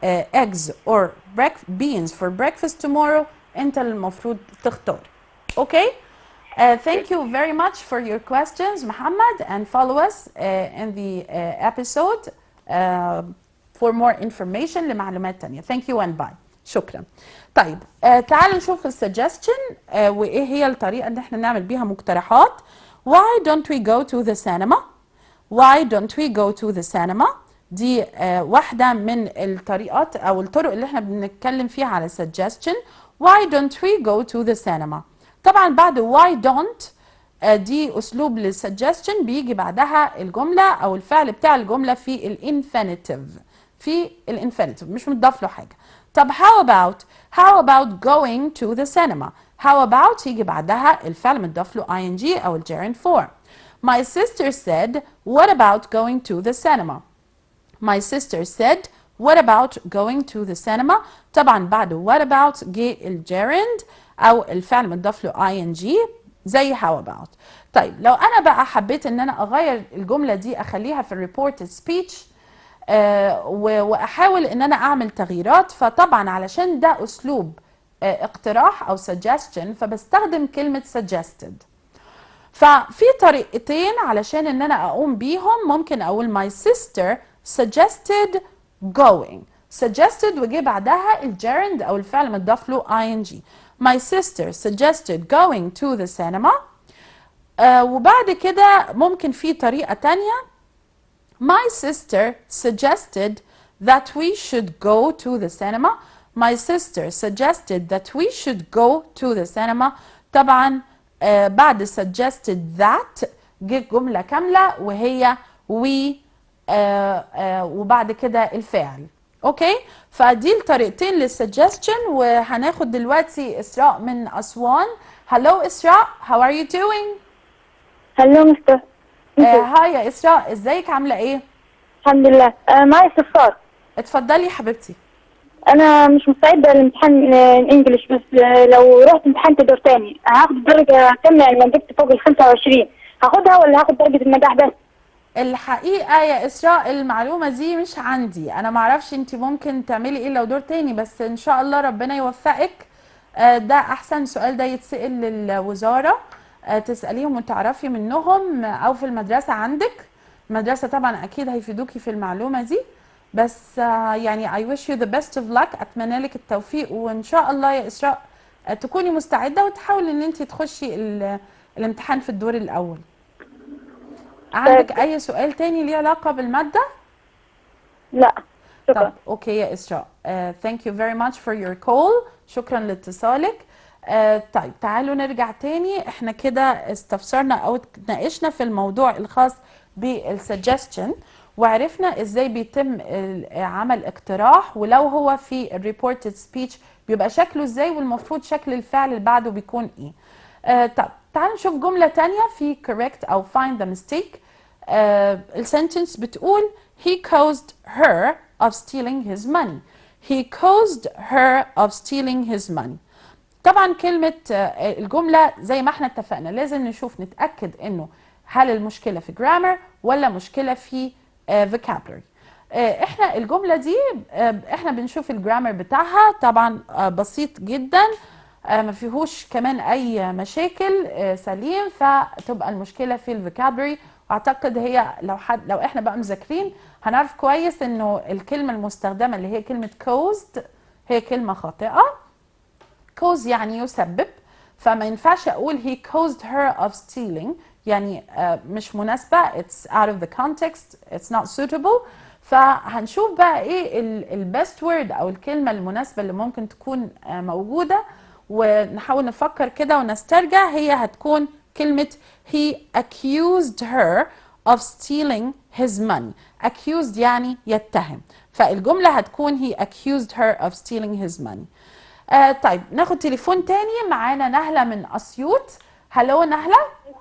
uh, eggs or break- beans for breakfast tomorrow انت اللي المفروض تختار okay uh, thank you very much for your questions محمد and follow us uh, in the uh, episode uh, for more information لمعلومات تانية thank you and bye شكرا طيب آه تعالوا نشوف السجستشن آه وايه هي الطريقه ان احنا نعمل بيها مقترحات why don't we go to the cinema why don't we go to the cinema دي آه واحده من الطريقات او الطرق اللي احنا بنتكلم فيها على suggestion why don't we go to the cinema طبعا بعد why don't آه دي اسلوب للسجستشن بيجي بعدها الجمله او الفعل بتاع الجمله في الانفينيتيف في الانفينيتيف مش متضاف له حاجه طب how about how about going to the cinema how about يجي بعدها الفعل متضاف له ing او الgerund form my sister said what about going to the cinema my sister said what about going to the cinema طبعا بعد what about جه الgerund او الفعل متضاف له ing زي how about طيب لو انا بقى حبيت ان انا اغير الجمله دي اخليها في الريبورتد سبيتش آه و- واحاول ان انا اعمل تغييرات فطبعا علشان ده اسلوب آه اقتراح او suggestion فبستخدم كلمه suggested ففي طريقتين علشان ان انا اقوم بيهم ممكن اقول my sister suggested going suggested وجه بعدها الجيرند او الفعل متضاف له ing my sister suggested going to the cinema آه وبعد كده ممكن في طريقة تانية My sister suggested that we should go to the cinema. My sister suggested that we should go to the cinema. طبعا آه بعد suggested that جه جملة كاملة وهي we آه آه وبعد كده الفعل. اوكي فدي الطريقتين للسجستشن وهناخد دلوقتي اسراء من اسوان. هلو اسراء how are you doing؟ هلو مستر آه هاي يا اسراء ازيك عاملة ايه؟ الحمد لله آه معي صفار اتفضلي يا حبيبتي. انا مش مستعده لامتحان آه، الانجليش بس آه، لو رحت امتحان دور تاني هاخد درجه كامله لما جبت فوق ال 25 هاخدها ولا هاخد درجه النجاح بس الحقيقة يا إسراء المعلومة دي مش عندي أنا معرفش أنت ممكن تعملي إيه لو دور تاني بس إن شاء الله ربنا يوفقك آه، ده أحسن سؤال ده يتسأل للوزارة آه، تسأليهم وتعرفي منهم آه، أو في المدرسة عندك المدرسة طبعا أكيد هيفيدوكي في المعلومة دي بس آه، يعني I wish you the best of luck أتمنى لك التوفيق وإن شاء الله يا إسراء آه، تكوني مستعدة وتحاولي إن أنت تخشي ال- الامتحان في الدور الأول عندك أي سؤال تاني ليه علاقة بالمادة؟ لا شكرا طب اوكي يا اسراء uh, thank you very much for your call شكرا لاتصالك uh, طيب تعالوا نرجع تاني احنا كده استفسرنا او اتناقشنا في الموضوع الخاص بالسجستشن وعرفنا ازاي بيتم ال- عمل اقتراح ولو هو في الريبورتد سبيتش بيبقى شكله ازاي والمفروض شكل الفعل اللي بعده بيكون ايه آه طب تعالوا نشوف جملة تانية في correct أو find the mistake آه السنتنس بتقول he caused her of stealing his money he caused her of stealing his money طبعا كلمة آه، الجملة زي ما احنا اتفقنا لازم نشوف نتأكد انه هل المشكلة في grammar ولا مشكلة في آه، vocabulary آه، احنا الجملة دي آه، احنا بنشوف الجرامر بتاعها طبعا آه، بسيط جدا آه، ما فيهوش كمان اي مشاكل آه، سليم فتبقى المشكلة في الفوكابري واعتقد هي لو حد لو احنا بقى مذاكرين هنعرف كويس انه الكلمة المستخدمة اللي هي كلمة caused هي كلمة خاطئة cause يعني يسبب فما ينفعش اقول he caused her of stealing يعني آه، مش مناسبة it's out of the context it's not suitable فهنشوف بقى ايه البيست word او الكلمة المناسبة اللي ممكن تكون آه، موجودة ونحاول نفكر كده ونسترجع هي هتكون كلمة he accused her of stealing his money accused يعني يتهم فالجملة هتكون he accused her of stealing his money آه طيب ناخد تليفون تاني معانا نهلة من أسيوط هلو نهلة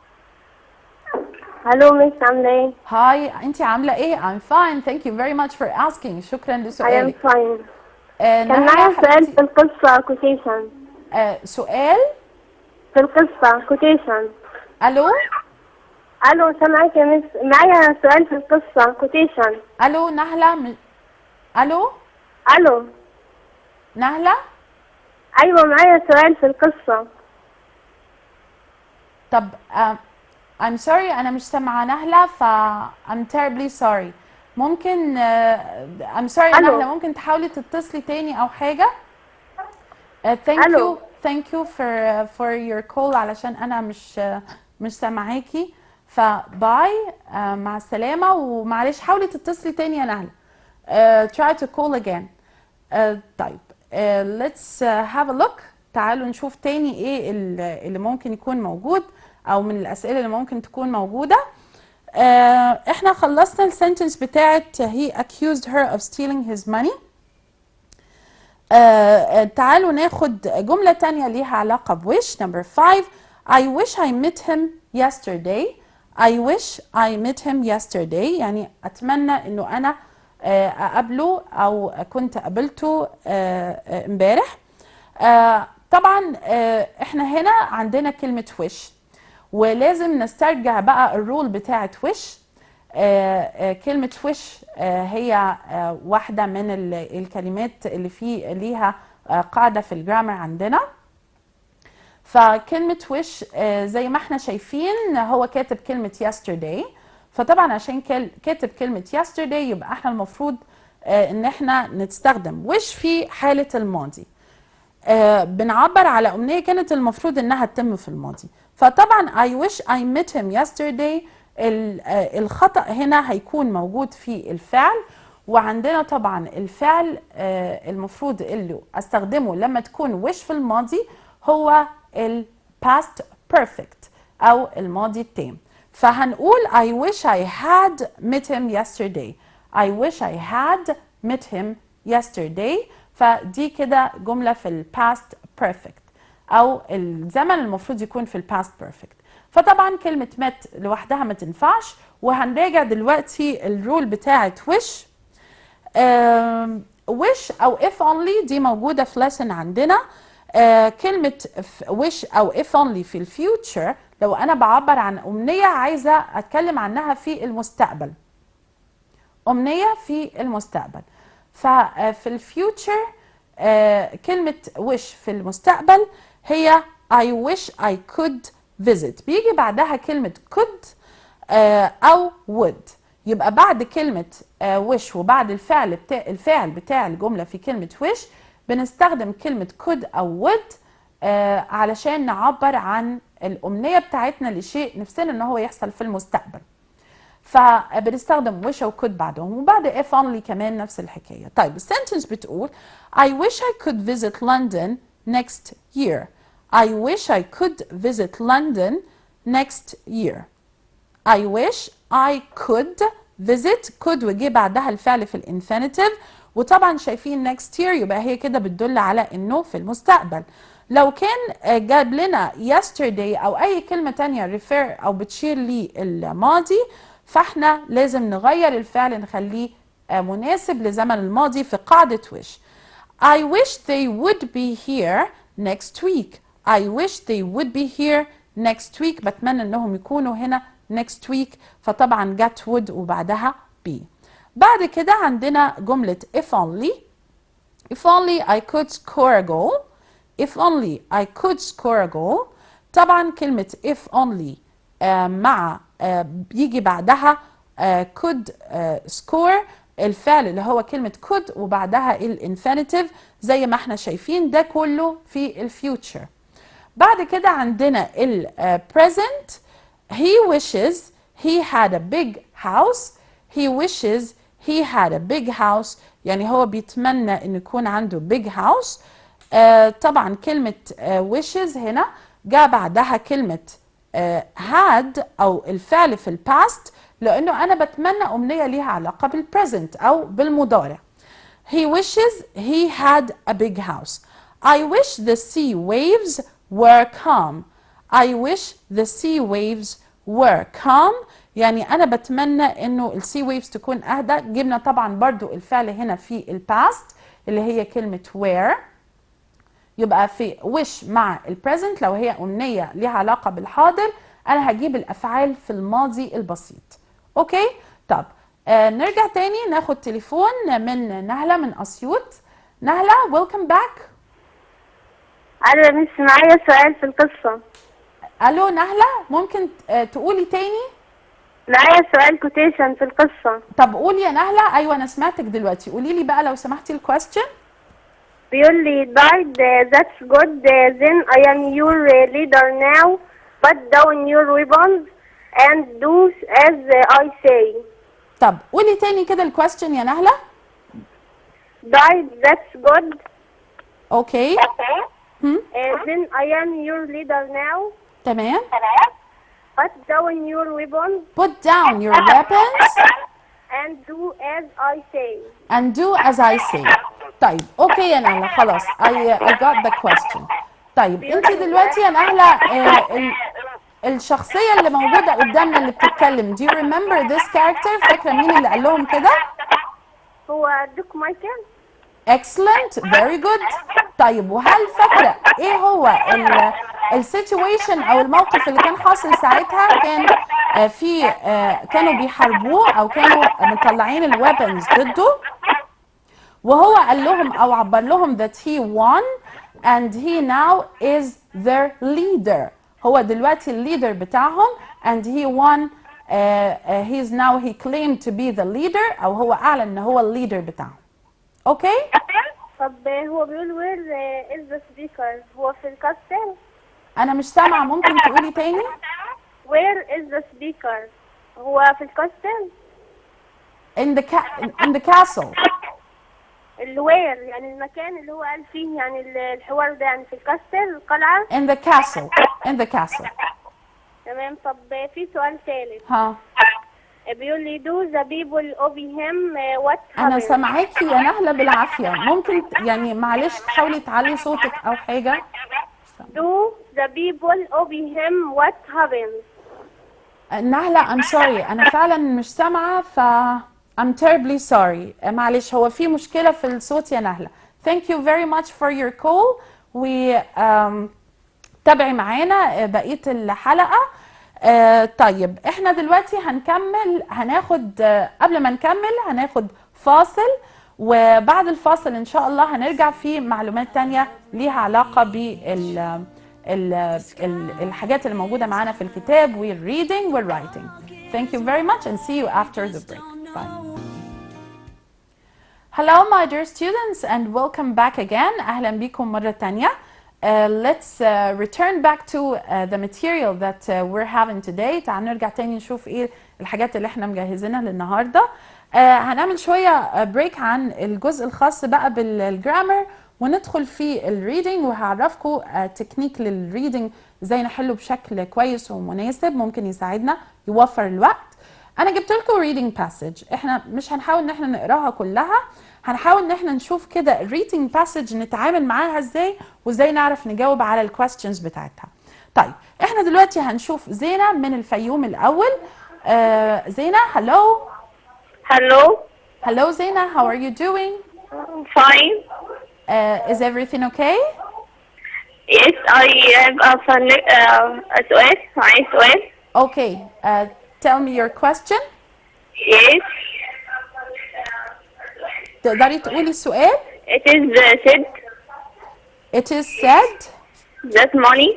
الو مس عامله ايه؟ هاي انت عاملة ايه I'm fine thank you very much for asking شكرا I am لسؤالك fine آه كان نهلة معايا سؤال حبيبتي، في القصة كوتيشن آه سؤال في القصة كوتيشن الو الو سامعاك يا مس معايا سؤال في القصة كوتيشن الو نهلة من... الو الو نهلة ايوه معايا سؤال في القصه طب um, I'm sorry أنا مش سامعة نهلة ف I'm terribly sorry ممكن uh, I'm sorry يا ألو. نهلة ممكن تحاولي تتصلي تاني أو حاجة uh, thank ألو. you thank you for uh, for your call علشان أنا مش uh, مش سامعاكي فباي uh, مع السلامة ومعلش حاولي تتصلي تاني يا نهلة uh, try to call again uh, طيب uh, let's uh, have a look تعالوا نشوف تاني ايه ال- اللي ممكن يكون موجود او من الاسئله اللي ممكن تكون موجوده آه، احنا خلصنا السنتنس بتاعت he accused her of stealing his money آه، آه، تعالوا ناخد جملة تانية ليها علاقة بwish number five I wish I met him yesterday I wish I met him yesterday يعني أتمنى إنه أنا آه، أقابله أو كنت قابلته آه، آه، امبارح آه، طبعا آه، احنا هنا عندنا كلمة wish ولازم نسترجع بقى الرول بتاعت wish آه، آه، كلمة wish آه، هي آه، واحدة من ال- الكلمات اللي في ليها آه، قاعدة في الجرامر عندنا فكلمة wish آه، زي ما احنا شايفين هو كاتب كلمة yesterday فطبعا عشان كال- كاتب كلمة yesterday يبقى احنا المفروض آه، ان احنا نستخدم wish في حالة الماضي آه، بنعبر على أمنية كانت المفروض إنها تتم في الماضي فطبعا I wish I met him yesterday ال- آه، الخطأ هنا هيكون موجود في الفعل وعندنا طبعا الفعل آه، المفروض اللي استخدمه لما تكون wish في الماضي هو ال past perfect أو الماضي التام فهنقول I wish I had met him yesterday I wish I had met him yesterday فدي كده جملة في ال past perfect أو الزمن المفروض يكون في ال past perfect فطبعا كلمة met لوحدها ما تنفعش وهنراجع دلوقتي الرول بتاعت wish آم، wish أو if only دي موجودة في lesson عندنا آه، كلمة ف- wish أو if only في الفيوتشر لو أنا بعبر عن أمنية عايزة أتكلم عنها في المستقبل أمنية في المستقبل ففي الفيوتشر كلمة wish في المستقبل هي I wish I could visit بيجي بعدها كلمة could آه، أو would يبقى بعد كلمة آه، wish وبعد الفعل بتاع الفاعل بتاع الجملة في كلمة wish بنستخدم كلمة could أو would آه، علشان نعبر عن الأمنية بتاعتنا لشيء نفسنا إن هو يحصل في المستقبل فبنستخدم wish او could بعدهم وبعد if only كمان نفس الحكاية طيب السنتنس بتقول I wish I could visit London next year I wish I could visit London next year I wish I could visit could وجي بعدها الفعل في الانفينيتيف وطبعا شايفين next year يبقى هي كده بتدل على انه في المستقبل لو كان آه، جاب لنا yesterday او اي كلمة تانية refer او بتشير للماضي فاحنا لازم نغير الفعل نخليه آه، مناسب لزمن الماضي في قاعدة wish I wish they would be here next week. I wish they would be here next week. بتمنى انهم يكونوا هنا next week فطبعا جت would وبعدها be. بعد كده عندنا جملة if only. If only I could score a goal. If only I could score a goal. طبعا كلمة if only آه، مع آه، بيجي بعدها آه، could آه، score الفعل اللي هو كلمة could وبعدها الانفينيتيف زي ما احنا شايفين ده كله في الفيوتشر بعد كده عندنا ال آه، present he wishes he had a big house he wishes he had a big house يعني هو بيتمنى ان يكون عنده big house آه طبعا كلمة آه wishes هنا جاء بعدها كلمة آه had أو الفعل في الباست لأنه أنا بتمنى أمنية ليها علاقة بالبريزنت أو بالمضارع He wishes he had a big house. I wish the sea waves were calm. I wish the sea waves were calm. يعني أنا بتمنى إنه السي ويفز تكون أهدى. جبنا طبعا برضو الفعل هنا في الباست اللي هي كلمة were. يبقى في wish مع البريزنت لو هي أمنية ليها علاقة بالحاضر أنا هجيب الأفعال في الماضي البسيط. أوكي؟ طب آه نرجع تاني ناخد تليفون من نهلة من أسيوط نهلة welcome back أنا مش معايا سؤال في القصة ألو نهلة ممكن آه تقولي تاني معايا سؤال كوتيشن في القصة طب قولي يا نهلة أيوة أنا سمعتك دلوقتي قولي لي بقى لو سمحتي الكويستشن بيقول لي died uh, that's good uh, then I am your uh, leader now put down your weapons and do as uh, I say طب قولي تاني كده الكويستشن يا نهلة died that's good أوكي هم؟ uh, then I am your leader now تمام put down your weapons put down your weapons and do as I say and do as I say طيب اوكي يا نهلة خلاص I, I got the question طيب انت دلوقتي يا نهلة آه ال- الشخصية اللي موجودة قدامنا اللي بتتكلم do you remember this character فاكرة مين اللي قال لهم كده هو دوك مايكل excellent very good طيب وهل فاكرة ايه هو ال السيتويشن او الموقف اللي كان حاصل ساعتها كان آه في آه كانوا بيحاربوه او كانوا مطلعين الويبنز ضده وهو قال لهم او عبر لهم that he won and he now is their leader هو دلوقتي الليدر بتاعهم and he won uh, uh, he's now he claimed to be the leader او هو اعلن ان هو الليدر بتاعهم اوكي طب هو بيقول وير از ذا سبيكر هو في الكاستل انا مش سامعه ممكن تقولي تاني وير از ذا سبيكر هو في الكاستل in the ca- in the castle الوير يعني المكان اللي هو قال فيه يعني ال- الحوار ده يعني في الكاستل القلعة in the castle in the castle تمام طب في سؤال ثالث ها بيقول لي do the people of him what انا happened سامعاكي يا نهله بالعافيه ممكن ت- يعني معلش تحاولي تعلي صوتك او حاجه do the people of him what happened نهله I'm sorry انا فعلا مش سامعه ف I'm terribly sorry معلش هو في مشكله في الصوت يا نهله thank you very much for your call و um, تابعي معانا بقيه الحلقه آه طيب احنا دلوقتي هنكمل هناخد آه قبل ما نكمل هناخد فاصل وبعد الفاصل ان شاء الله هنرجع في معلومات تانية ليها علاقة بال ال ال الحاجات اللي موجودة معانا في الكتاب والreading والwriting. Thank you very much and see you after the break. Bye. Hello my dear students and welcome back again. أهلا بكم مرة تانية. Uh, let's uh, return back to uh, the material that uh, we're having today. تعالوا نرجع تاني نشوف ايه الحاجات اللي احنا مجهزينها للنهارده. Uh, هنعمل شوية بريك عن الجزء الخاص بقى بالجرامر وندخل في الريدنج وهعرفكم تكنيك للريدنج ازاي نحله بشكل كويس ومناسب ممكن يساعدنا يوفر الوقت. انا جبت لكم reading passage احنا مش هنحاول ان احنا نقراها كلها هنحاول ان احنا نشوف كده reading passage نتعامل معاها ازاي وازاي نعرف نجاوب على الكويستشنز بتاعتها طيب احنا دلوقتي هنشوف زينة من الفيوم الاول آه زينة hello hello hello زينة how are you doing fine uh, is everything okay yes I have a fun uh, سؤال معايا سؤال okay uh, tell me your question yes تقدري تقولي السؤال it is uh, said it is said that money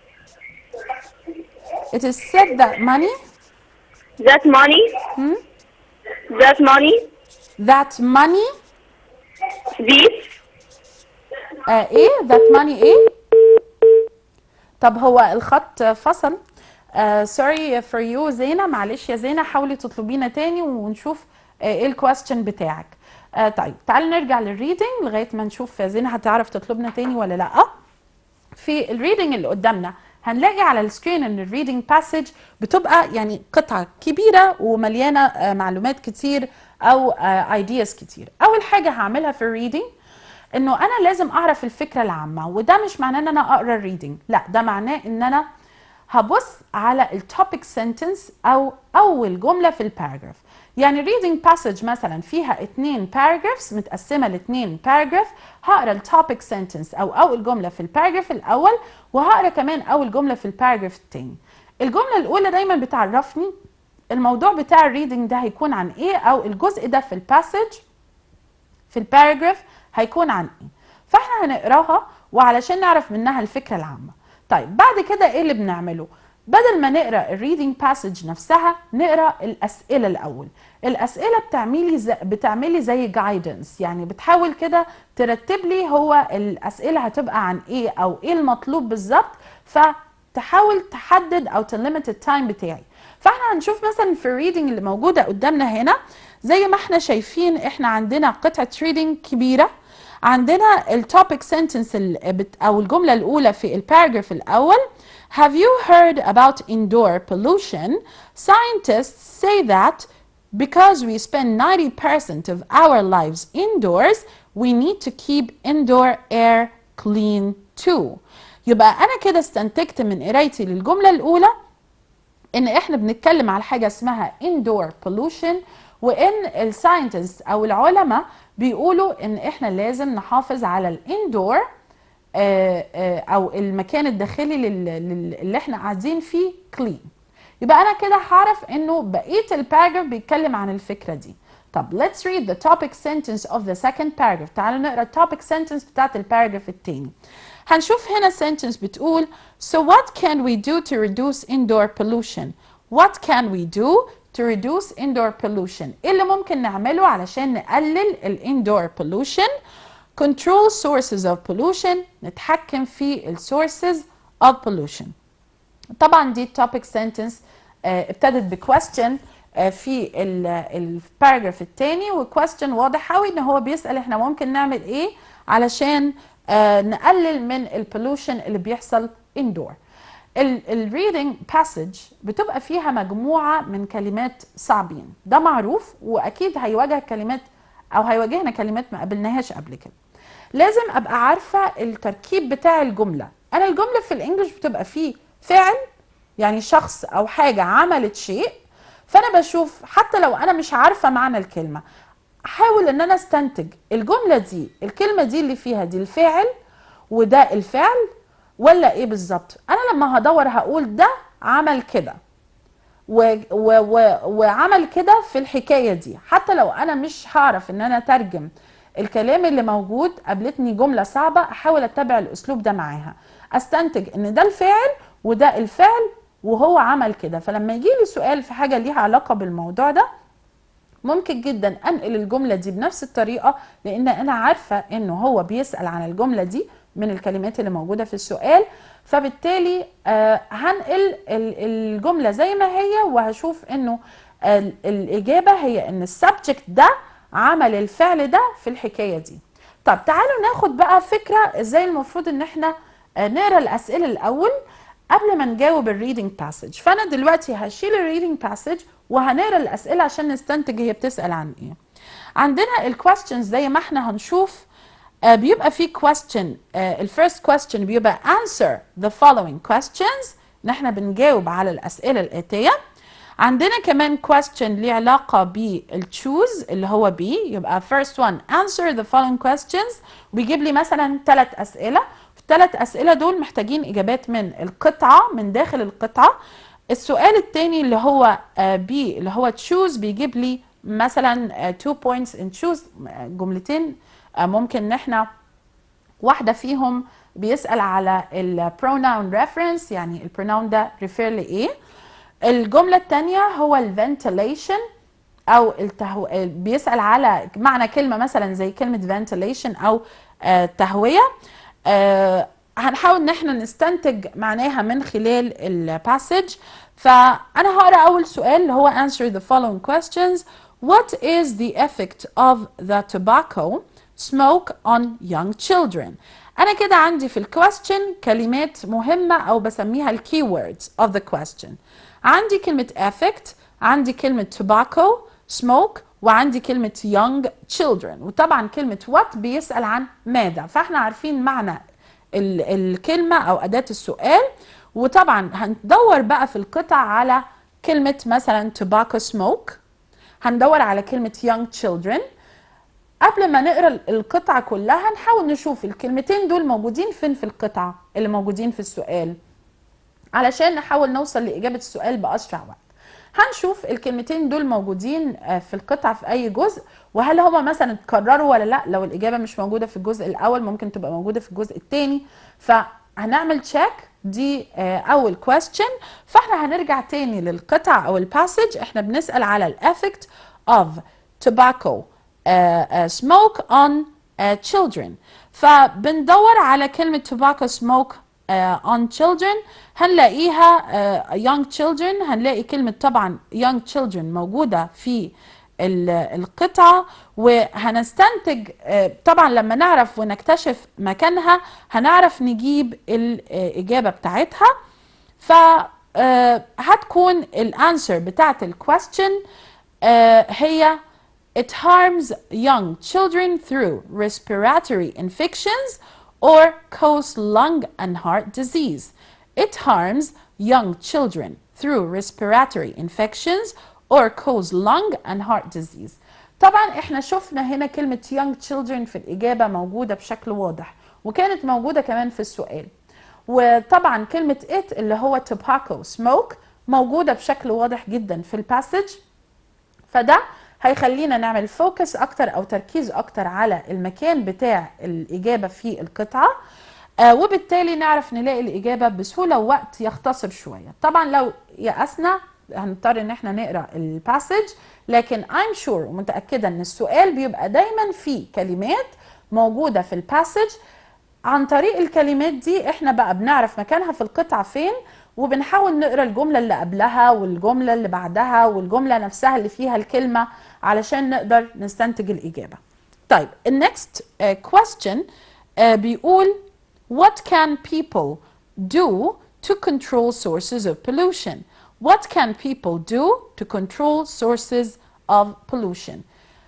it is said that money that money hmm? that money that money this آه ايه that money ايه طب هو الخط فصل آه sorry for you زينة معلش يا زينة حاولي تطلبينا تاني ونشوف آه ايه الكويستشن بتاعك آه طيب تعالوا نرجع للريدنج لغاية ما نشوف زينة هتعرف تطلبنا تاني ولا لا في الريدنج اللي قدامنا هنلاقي على السكرين ان الريدنج باسج بتبقى يعني قطعه كبيره ومليانه آه، معلومات كتير او ايدياز كتير اول حاجه هعملها في الريدنج انه انا لازم اعرف الفكره العامه وده مش معناه ان انا اقرا الريدنج لا ده معناه ان انا هبص على التوبيك سنتنس او اول جمله في الباراجراف يعني reading passage مثلا فيها اتنين paragraphs متقسمه لاتنين paragraph هقرا التوبيك سنتنس او اول جمله في الباراجراف الاول وهقرا كمان اول جمله في الباراجراف التاني الجمله الاولى دايما بتعرفني الموضوع بتاع الريدنج ده هيكون عن ايه او الجزء ده في الباسج في الباراجراف هيكون عن ايه فاحنا هنقراها وعلشان نعرف منها الفكره العامه طيب بعد كده ايه اللي بنعمله بدل ما نقرا الريدنج باسج نفسها نقرا الاسئله الاول الاسئله بتعملي زي بتعملي زي جايدنس يعني بتحاول كده ترتب لي هو الاسئله هتبقى عن ايه او ايه المطلوب بالظبط فتحاول تحدد او تليمت التايم بتاعي فاحنا هنشوف مثلا في الريدنج اللي موجوده قدامنا هنا زي ما احنا شايفين احنا عندنا قطعه ريدنج كبيره عندنا التوبيك سنتنس او الجمله الاولى في الباراجراف الاول Have you heard about indoor pollution? Scientists say that because we spend 90% of our lives indoors, we need to keep indoor air clean too. يبقى أنا كده استنتجت من قرايتي للجملة الأولى إن إحنا بنتكلم على حاجة اسمها indoor pollution وإن الساينتست أو العلماء بيقولوا إن إحنا لازم نحافظ على الاندور او المكان الداخلي لل- لل- اللي احنا قاعدين فيه كلين يبقى انا كده هعرف انه بقيه الباراجراف بيتكلم عن الفكره دي طب let's read the topic sentence of the second paragraph تعالوا نقرا التوبيك sentence بتاعت الباراجراف التاني هنشوف هنا sentence بتقول so what can we do to reduce indoor pollution what can we do to reduce indoor pollution ايه اللي ممكن نعمله علشان نقلل الاندور pollution control sources of pollution نتحكم في ال sources of pollution طبعا دي topic sentence آه، ابتدت بكويستشن في الباراجراف الثاني وكويستشن واضح قوي ان هو بيسال احنا ممكن نعمل ايه علشان آه، نقلل من البولوشن اللي بيحصل indoor الريدنج باسج بتبقى فيها مجموعه من كلمات صعبين ده معروف واكيد هيواجه كلمات او هيواجهنا كلمات ما قابلناهاش قبل كده لازم ابقى عارفه التركيب بتاع الجمله انا الجمله في الانجليش بتبقى فيه فعل يعني شخص او حاجه عملت شيء فانا بشوف حتى لو انا مش عارفه معنى الكلمه احاول ان انا استنتج الجمله دي الكلمه دي اللي فيها دي الفاعل وده الفعل ولا ايه بالظبط انا لما هدور هقول ده عمل كده و و و وعمل كده في الحكايه دي حتى لو انا مش هعرف ان انا اترجم الكلام اللي موجود قابلتني جمله صعبه احاول اتبع الاسلوب ده معاها استنتج ان ده الفاعل وده الفعل وهو عمل كده فلما يجي لي سؤال في حاجه ليها علاقه بالموضوع ده ممكن جدا انقل الجمله دي بنفس الطريقه لان انا عارفه انه هو بيسال عن الجمله دي من الكلمات اللي موجوده في السؤال فبالتالي آه هنقل ال- الجمله زي ما هي وهشوف انه ال- الاجابه هي ان السبجكت ده عمل الفعل ده في الحكايه دي طب تعالوا ناخد بقى فكره ازاي المفروض ان احنا آه، نقرا الاسئله الاول قبل ما نجاوب الريدنج باسج فانا دلوقتي هشيل الريدنج باسج وهنقرا الاسئله عشان نستنتج هي بتسال عن ايه عندنا الكويستشنز زي ما احنا هنشوف آه، بيبقى في question الفيرست question بيبقى answer the following questions ان احنا بنجاوب على الاسئله الاتيه عندنا كمان question ليه علاقه بالتشوز اللي هو بي يبقى first one answer the following questions بيجيب لي مثلا ثلاث اسئله الثلاث اسئله دول محتاجين اجابات من القطعه من داخل القطعه السؤال الثاني اللي هو بي اللي هو تشوز بيجيب لي مثلا 2 points in choose آه، جملتين آه، ممكن ان احنا واحدة فيهم بيسأل على ال pronoun reference يعني ال pronoun ده refer لإيه الجملة التانية هو ال ventilation أو التهو... بيسأل على معنى كلمة مثلا زي كلمة ventilation أو آه، تهوية آه، هنحاول ان احنا نستنتج معناها من خلال الباسج فانا هقرا اول سؤال اللي هو answer the following questions what is the effect of the tobacco smoke on young children انا كده عندي في الكويستشن كلمات مهمه او بسميها الكي words of the question عندي كلمه effect عندي كلمه tobacco smoke وعندي كلمة young children وطبعا كلمة what بيسأل عن ماذا فاحنا عارفين معنى ال- الكلمة أو أداة السؤال وطبعا هندور بقى في القطع على كلمة مثلا tobacco smoke هندور على كلمة young children قبل ما نقرا القطعة كلها نحاول نشوف الكلمتين دول موجودين فين في القطعة اللي موجودين في السؤال علشان نحاول نوصل لإجابة السؤال بأسرع وقت هنشوف الكلمتين دول موجودين آه، في القطعة في أي جزء وهل هما مثلا اتكرروا ولا لا لو الإجابة مش موجودة في الجزء الأول ممكن تبقى موجودة في الجزء الثاني فهنعمل تشيك دي آه، أول question فاحنا هنرجع تاني للقطع أو الباسج احنا بنسأل على الافكت of tobacco uh, uh, smoke on uh, children فبندور على كلمة tobacco smoke uh, on children هنلاقيها uh, young children هنلاقي كلمة طبعا young children موجودة في ال- القطعة وهنستنتج آه، طبعا لما نعرف ونكتشف مكانها هنعرف نجيب الإجابة بتاعتها ف آه، هتكون الانسر بتاعت الكويستشن هي It harms young children through respiratory infections or cause lung and heart disease. It harms young children through respiratory infections or cause lung and heart disease. طبعا احنا شفنا هنا كلمة young children في الإجابة موجودة بشكل واضح وكانت موجودة كمان في السؤال وطبعا كلمة it اللي هو tobacco smoke موجودة بشكل واضح جدا في الباسج فده هيخلينا نعمل فوكس اكتر او تركيز اكتر على المكان بتاع الاجابه في القطعه آه وبالتالي نعرف نلاقي الاجابه بسهوله ووقت يختصر شويه طبعا لو يأسنا هنضطر ان احنا نقرا الباسج لكن I'm sure ومتاكده ان السؤال بيبقى دايما فيه كلمات موجوده في الباسج عن طريق الكلمات دي احنا بقى بنعرف مكانها في القطعة فين وبنحاول نقرا الجملة اللي قبلها والجملة اللي بعدها والجملة نفسها اللي فيها الكلمة علشان نقدر نستنتج الإجابة. طيب النكست question uh, بيقول What can people do to control sources of pollution? What can people do to control sources of pollution?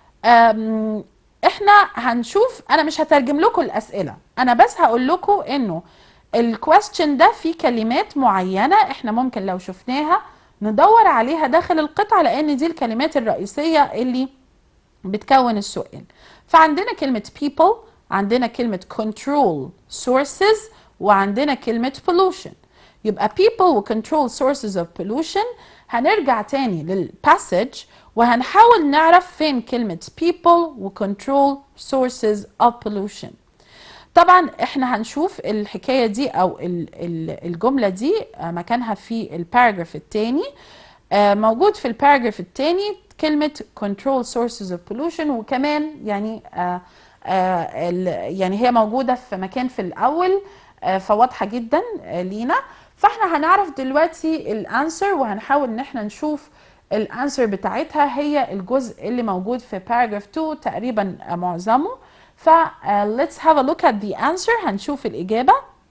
أم، احنا هنشوف انا مش هترجم لكم الاسئله انا بس هقول لكم انه الكويستشن ده فيه كلمات معينه احنا ممكن لو شفناها ندور عليها داخل القطعه لان دي الكلمات الرئيسيه اللي بتكون السؤال فعندنا كلمة people عندنا كلمة control sources وعندنا كلمة pollution يبقى people و control sources of pollution هنرجع تاني للباسج وهنحاول نعرف فين كلمة people و control sources of pollution طبعا احنا هنشوف الحكايه دي او ال- ال- الجمله دي آه، مكانها في الباراجراف الثاني موجود في الباراجراف الثاني كلمه control sources of pollution وكمان يعني آه، آه، ال- يعني هي موجوده في مكان في الاول آه، فواضحه جدا آه، لينا فاحنا هنعرف دلوقتي الانسر وهنحاول ان احنا نشوف الانسر بتاعتها هي الجزء اللي موجود في باراجراف 2 تقريبا آه، معظمه ف uh, let's have a look at the answer هنشوف الإجابة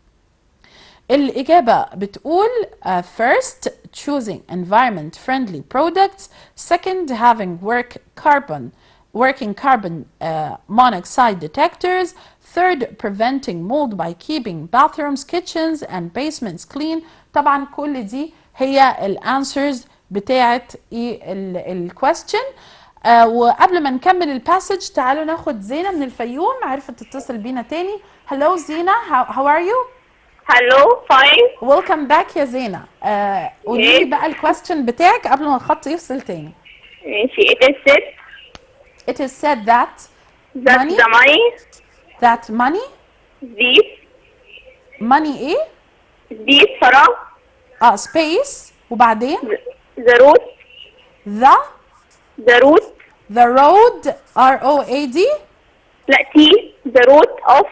الإجابة بتقول uh, first choosing environment friendly products second having work carbon working carbon uh, monoxide detectors third preventing mold by keeping bathrooms kitchens and basements clean طبعا كل دي هي الانسرز بتاعت ايه الكويستشن آه وقبل ما نكمل الباسج تعالوا ناخد زينة من الفيوم عرفت تتصل بينا تاني هلو زينة how, how are you Hello, fine. welcome back يا زينة آه قولي لي Yes. بقى الكويستشن بتاعك قبل ما الخط يفصل تاني ماشي it is said it is said that that Money? the money, that money this, money ايه this فراغ, اه space وبعدين the root, the the root, the road R O A D لا T, the root of,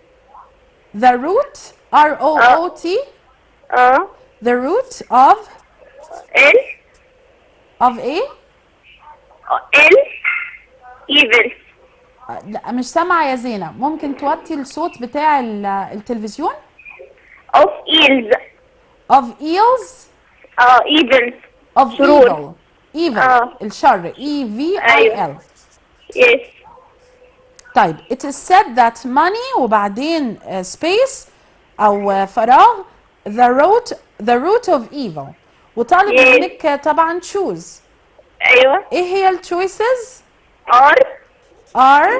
the root R O O T uh, the root of L, of a L, evil. آه، لا مش سامعة يا زينة ممكن توطي الصوت بتاع ال- التلفزيون of eels, of eels uh, evil. of شرور. evil evil آه. الشر E V I أيوة. L Yes. طيب it is said that money وبعدين uh, space أو uh, فراغ the root the root of evil وطالب Yes. منك طبعا choose أيوة. ايه هي ال choices are are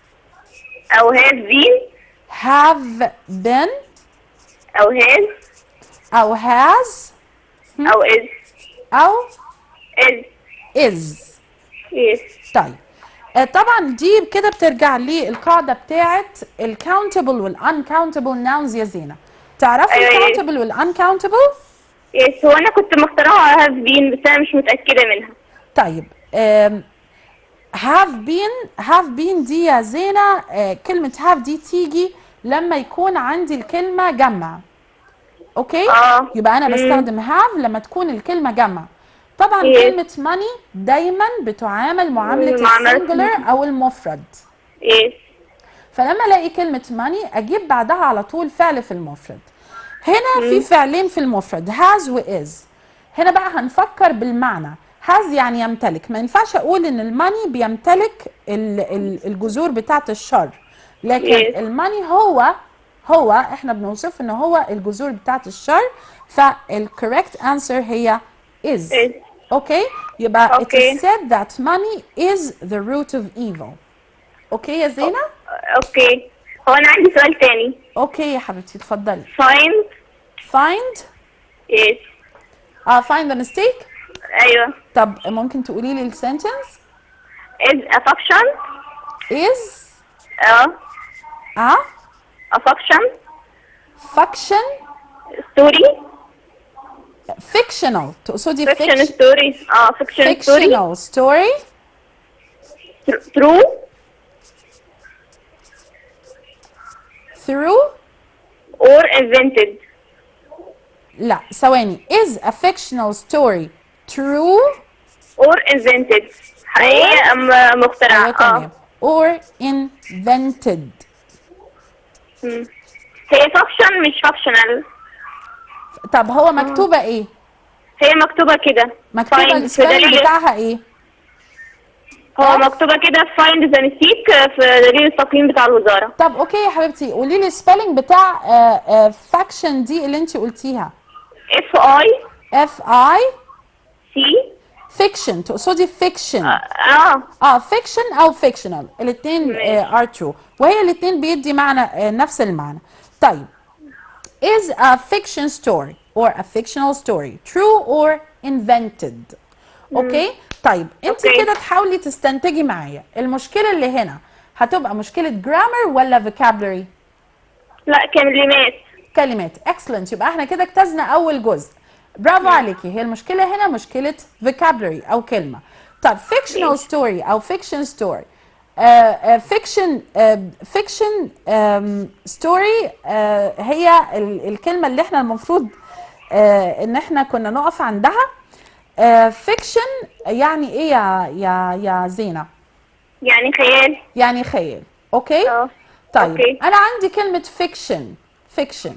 أو have been have been أو has أو has أو is. أو is is yes طيب آه، طبعا دي كده بترجع لي القاعده بتاعت الكاونتبل والانكاونتبل ناونز يا زينه تعرفي أيوة، أيوة. الكاونتبل والانكاونتبل yes هو انا كنت مختارها have been بس انا مش متأكدة منها طيب آم، have been have been دي يا زينة آه، كلمة have دي تيجي لما يكون عندي الكلمة جمع اوكي آه. يبقى انا مم. بستخدم have لما تكون الكلمة جمع طبعا Yes. كلمة money دايما بتعامل معاملة معاملة السنجلر او المفرد yes فلما الاقي كلمة money اجيب بعدها على طول فعل في المفرد هنا في فعلين في المفرد has و is هنا بقى هنفكر بالمعنى has يعني يمتلك ما ينفعش اقول ان الماني بيمتلك ال- ال- الجذور بتاعة الشر لكن Yes. الماني هو هو احنا بنوصف ان هو الجذور بتاعة الشر فالcorrect answer هي is is اوكي يبقى it Okay. is said that money is the root of evil اوكي يا زينة اوكي هو انا عندي سؤال تاني اوكي يا حبيبتي اتفضلي find find yes اه find the mistake ايوه طب ممكن تقولي لي السنتنس is a function is اه اه a function fiction story fictional تقصدي fiction fiction story اه fiction story fictional story tr- true through or invented لا ثواني is a fictional story true or invented حقيقية ام مخترعة ايوه تمام اه or invented مم. هي function مش functional طب هو مكتوبة ايه؟ هي مكتوبة كده مكتوبة Find في السبيلنج دليل بتاعها ايه؟ هو مكتوبة كده find the mistake في دليل التقييم بتاع الوزارة طب اوكي يا حبيبتي قولي لي السبيلنج بتاع فاكشن دي اللي انت قلتيها F I اف اي C فيكشن تقصدي فيكشن اه اه فيكشن او فيكشنال الاثنين ار ترو وهي الاثنين بيدي معنى آه، نفس المعنى طيب is a fiction story or a fictional story true or invented اوكي طيب انت أوكي. كده تحاولي تستنتجي معايا المشكله اللي هنا هتبقى مشكله جرامر ولا vocabulary لا كلمات كلمات excellent يبقى احنا كده اجتزنا اول جزء برافو عليكي هي المشكله هنا مشكله vocabulary او كلمه طب fictional story او fiction story فيكشن فيكشن ستوري هي ال- الكلمه اللي احنا المفروض آه، ان احنا كنا نقف عندها فيكشن يعني ايه يا يا يا زينه يعني خيال يعني خيال اوكي اه طيب أوكي. انا عندي كلمه فيكشن فيكشن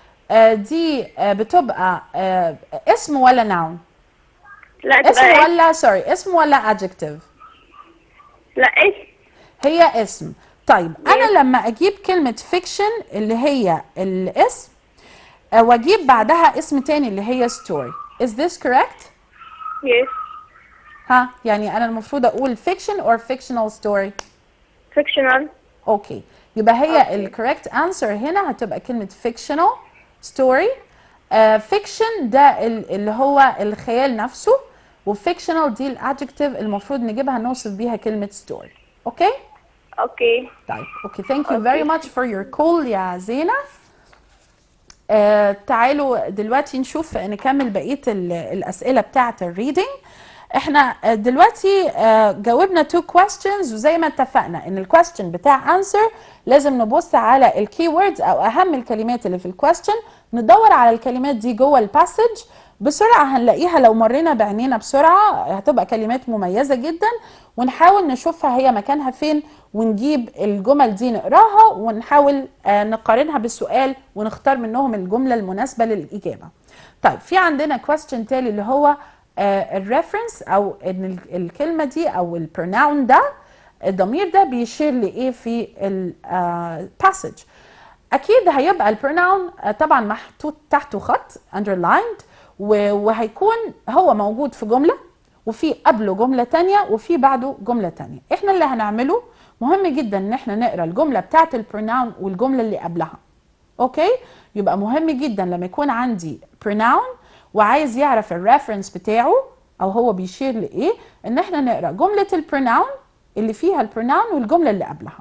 دي آه، بتبقى آه، اسم ولا ناون لا اسم تبقى ولا سوري اسم ولا adjective لا اسم هي اسم طيب انا لما اجيب كلمه فيكشن اللي هي الاسم آه، واجيب بعدها اسم تاني اللي هي story is this correct yes ها يعني انا المفروض اقول fiction or fictional story fictional اوكي يبقى هي الكوريكت انسر هنا هتبقى كلمه fictional story فيكشن ده ال- اللي هو الخيال نفسه وfictional دي الادجكتيف المفروض نجيبها نوصف بيها كلمه story اوكي اوكي طيب اوكي ثانك يو فيري ماتش فور يور كول يا زينه آه تعالوا دلوقتي نشوف نكمل بقيه ال- الاسئله بتاعه الريدنج احنا آه، دلوقتي آه، جاوبنا تو questions وزي ما اتفقنا ان الكويستشن بتاع answer لازم نبص على الكي ووردز او اهم الكلمات اللي في الكويستشن ندور على الكلمات دي جوه الباسج بسرعه هنلاقيها لو مرينا بعينينا بسرعه هتبقى كلمات مميزه جدا ونحاول نشوفها هي مكانها فين ونجيب الجمل دي نقراها ونحاول آه، نقارنها بالسؤال ونختار منهم الجمله المناسبه للاجابه. طيب في عندنا question تالي اللي هو الريفرنس او ان ال- الكلمه دي او البروناون ده الضمير ده بيشير لايه في الباسج اكيد هيبقى البروناون طبعا محطوط تحته خط underlined و- وهيكون هو موجود في جمله وفي قبله جمله تانية وفي بعده جمله تانية احنا اللي هنعمله مهم جدا ان احنا نقرا الجمله بتاعت البروناون والجمله اللي قبلها اوكي يبقى مهم جدا لما يكون عندي pronoun وعايز يعرف الريفرنس بتاعه او هو بيشير لايه ان احنا نقرا جمله البروناون اللي فيها البروناون والجمله اللي قبلها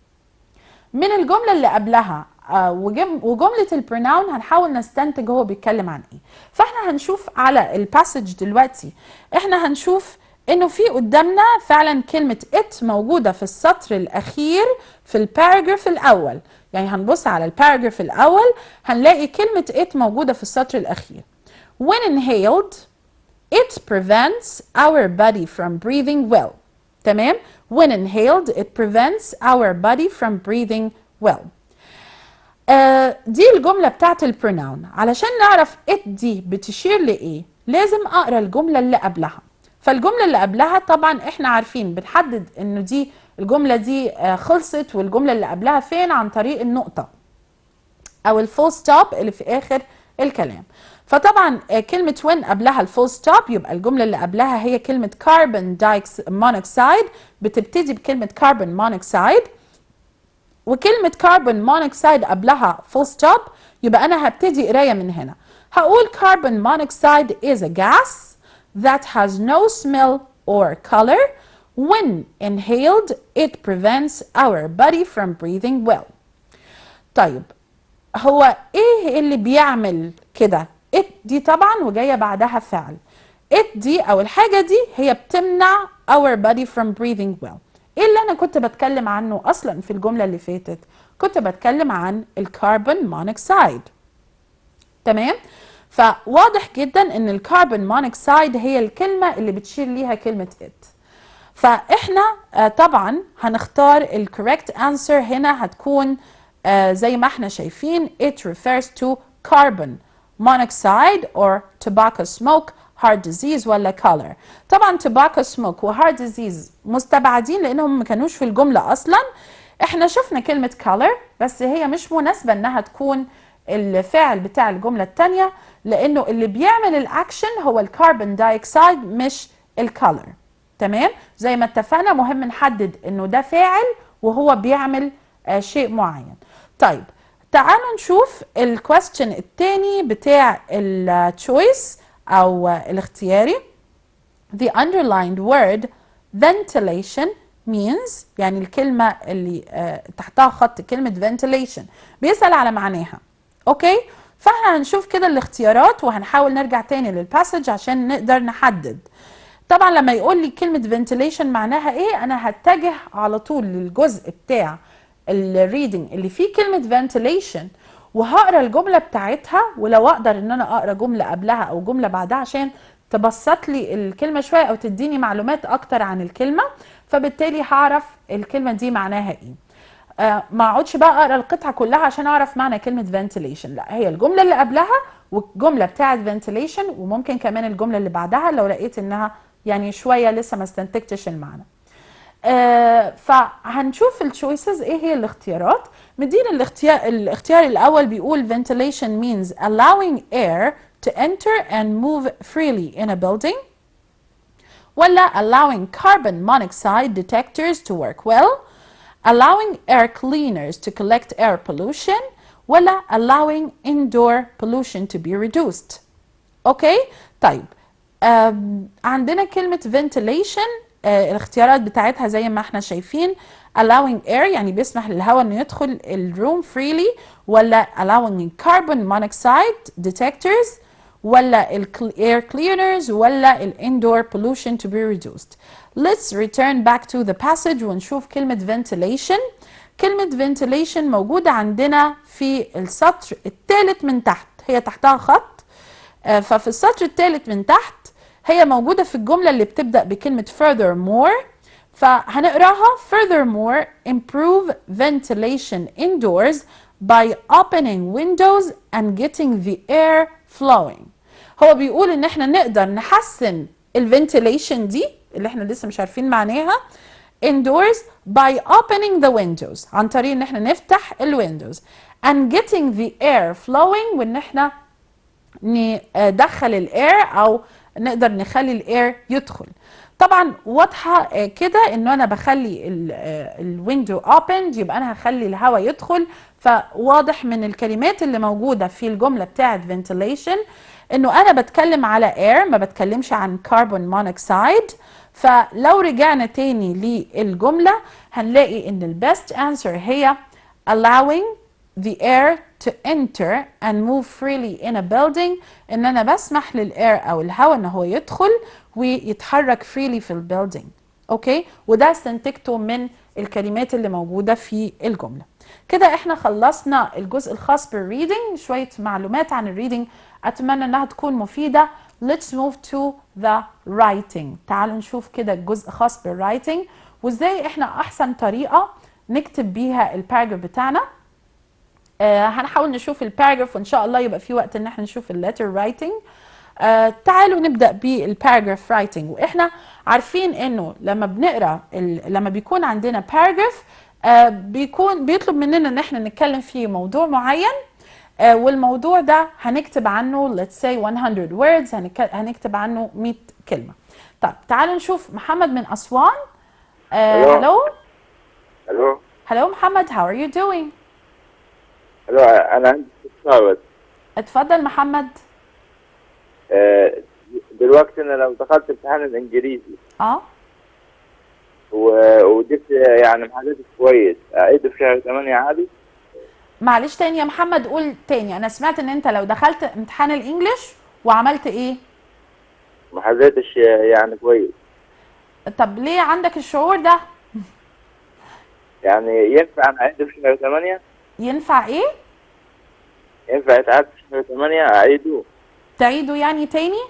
من الجمله اللي قبلها آه، وجم- وجمله البروناون هنحاول نستنتج هو بيتكلم عن ايه فاحنا هنشوف على الباسج دلوقتي احنا هنشوف انه في قدامنا فعلا كلمه ات موجوده في السطر الاخير في الباراجراف الاول يعني هنبص على الباراجراف الاول هنلاقي كلمه ات موجوده في السطر الاخير when inhaled it prevents our body from breathing well تمام when inhaled it prevents our body from breathing well آه دي الجملة بتاعت البروناون علشان نعرف it دي بتشير لإيه لازم أقرأ الجملة اللي قبلها فالجملة اللي قبلها طبعا احنا عارفين بنحدد انه دي الجملة دي آه خلصت والجملة اللي قبلها فين عن طريق النقطة او الفول ستوب اللي في اخر الكلام فطبعا آه، كلمة when قبلها الفول ستوب يبقى الجملة اللي قبلها هي كلمة كربون مونوكسيد بتبتدي بكلمة كربون مونوكسيد وكلمة كربون مونوكسيد قبلها فول ستوب يبقى أنا هبتدي قراية من هنا هقول carbon monoxide is a gas that has no smell or color when inhaled it prevents our body from breathing well طيب هو ايه اللي بيعمل كده it دي طبعا وجايه بعدها فعل it دي او الحاجه دي هي بتمنع our body from breathing well ايه اللي انا كنت بتكلم عنه اصلا في الجمله اللي فاتت كنت بتكلم عن الكربون مونوكسيد تمام فواضح جدا ان الكربون مونوكسيد هي الكلمه اللي بتشير ليها كلمه it فاحنا آه، طبعا هنختار الكوريكت انسر هنا هتكون آه، زي ما احنا شايفين it refers to carbon monoxide or tobacco smoke heart disease ولا color طبعا tobacco smoke و heart disease مستبعدين لانهم ما كانوش في الجمله اصلا احنا شفنا كلمه color بس هي مش مناسبه انها تكون الفعل بتاع الجمله الثانيه لانه اللي بيعمل الاكشن هو الكربون دايوكسيد مش الكالر تمام زي ما اتفقنا مهم نحدد انه ده فاعل وهو بيعمل آه شيء معين طيب تعالوا نشوف الكويستشن التاني بتاع التشويس او آه، الاختياري the underlined word ventilation means يعني الكلمة اللي آه، تحتها خط كلمة ventilation بيسأل على معناها اوكي فاحنا هنشوف كده الاختيارات وهنحاول نرجع تاني للباسج عشان نقدر نحدد طبعا لما يقول لي كلمة ventilation معناها ايه انا هتجه على طول للجزء بتاع الريدنج اللي فيه كلمة ventilation وهقرا الجملة بتاعتها ولو اقدر ان انا اقرا جملة قبلها او جملة بعدها عشان تبسط لي الكلمة شوية او تديني معلومات اكتر عن الكلمة فبالتالي هعرف الكلمة دي معناها ايه آه ما اقعدش بقى اقرا القطعة كلها عشان اعرف معنى كلمة ventilation لا هي الجملة اللي قبلها والجملة بتاعت ventilation وممكن كمان الجملة اللي بعدها لو لقيت انها يعني شوية لسه ما استنتجتش المعنى آه فهنشوف التشويسز ايه هي الاختيارات مدين الاختيار الاختيار الاول بيقول ventilation means allowing air to enter and move freely in a building ولا allowing carbon monoxide detectors to work well allowing air cleaners to collect air pollution ولا allowing indoor pollution to be reduced اوكي طيب آم، عندنا كلمة ventilation آه، الاختيارات بتاعتها زي ما احنا شايفين allowing air يعني بيسمح للهواء انه يدخل الروم freely ولا allowing carbon monoxide detectors ولا ال cl- air cleaners ولا ال indoor pollution to be reduced let's return back to the passage ونشوف كلمة ventilation كلمة ventilation موجودة عندنا في السطر الثالث من تحت هي تحتها خط آه، ففي السطر الثالث من تحت هي موجودة في الجملة اللي بتبدأ بكلمة furthermore فهنقراها furthermore improve ventilation indoors by opening windows and getting the air flowing هو بيقول ان احنا نقدر نحسن الفنتيليشن دي اللي احنا لسه مش عارفين معناها indoors by opening the windows عن طريق ان احنا نفتح الويندوز and getting the air flowing وان احنا ندخل الاير او نقدر نخلي الاير يدخل طبعا واضحه آه، كده انه انا بخلي الويندو اوبند يبقى انا هخلي الهواء يدخل فواضح من الكلمات اللي موجوده في الجمله بتاعه ventilation انه انا بتكلم على air ما بتكلمش عن carbon monoxide فلو رجعنا تاني للجمله هنلاقي ان البيست answer هي allowing the air to enter and move freely in a building ان انا بسمح للاير او الهواء ان هو يدخل ويتحرك freely في البيلدينج اوكي وده استنتجته من الكلمات اللي موجوده في الجمله كده احنا خلصنا الجزء الخاص بالريدنج شويه معلومات عن الريدنج اتمنى انها تكون مفيده let's move to the writing تعالوا نشوف كده الجزء خاص بالرايتنج وازاي احنا احسن طريقه نكتب بيها الباراجراف بتاعنا آه هنحاول نشوف الباراجراف وان شاء الله يبقى في وقت ان احنا نشوف الليتر رايتنج آه تعالوا نبدا بالباراجراف رايتنج واحنا عارفين انه لما بنقرا ال- لما بيكون عندنا باراجراف آه بيكون بيطلب مننا ان احنا نتكلم في موضوع معين آه والموضوع ده هنكتب عنه let's say 100 words هنك- هنكتب عنه 100 كلمه طيب تعالوا نشوف محمد من اسوان آه ألو. هلو الو هلو محمد how are you doing الو انا عندي استفسار بس اتفضل محمد آه، دلوقتي انا لو دخلت امتحان الانجليزي اه و- وجبت يعني محدد كويس اعيده في شهر 8 عادي معلش تاني يا محمد قول تاني انا سمعت ان انت لو دخلت امتحان الانجليش وعملت ايه ما حليتش يعني كويس طب ليه عندك الشعور ده يعني ينفع انا اعيده في شهر 8 ينفع ايه ينفع يتعاد في شهر 8 اعيده تعيده يعني تاني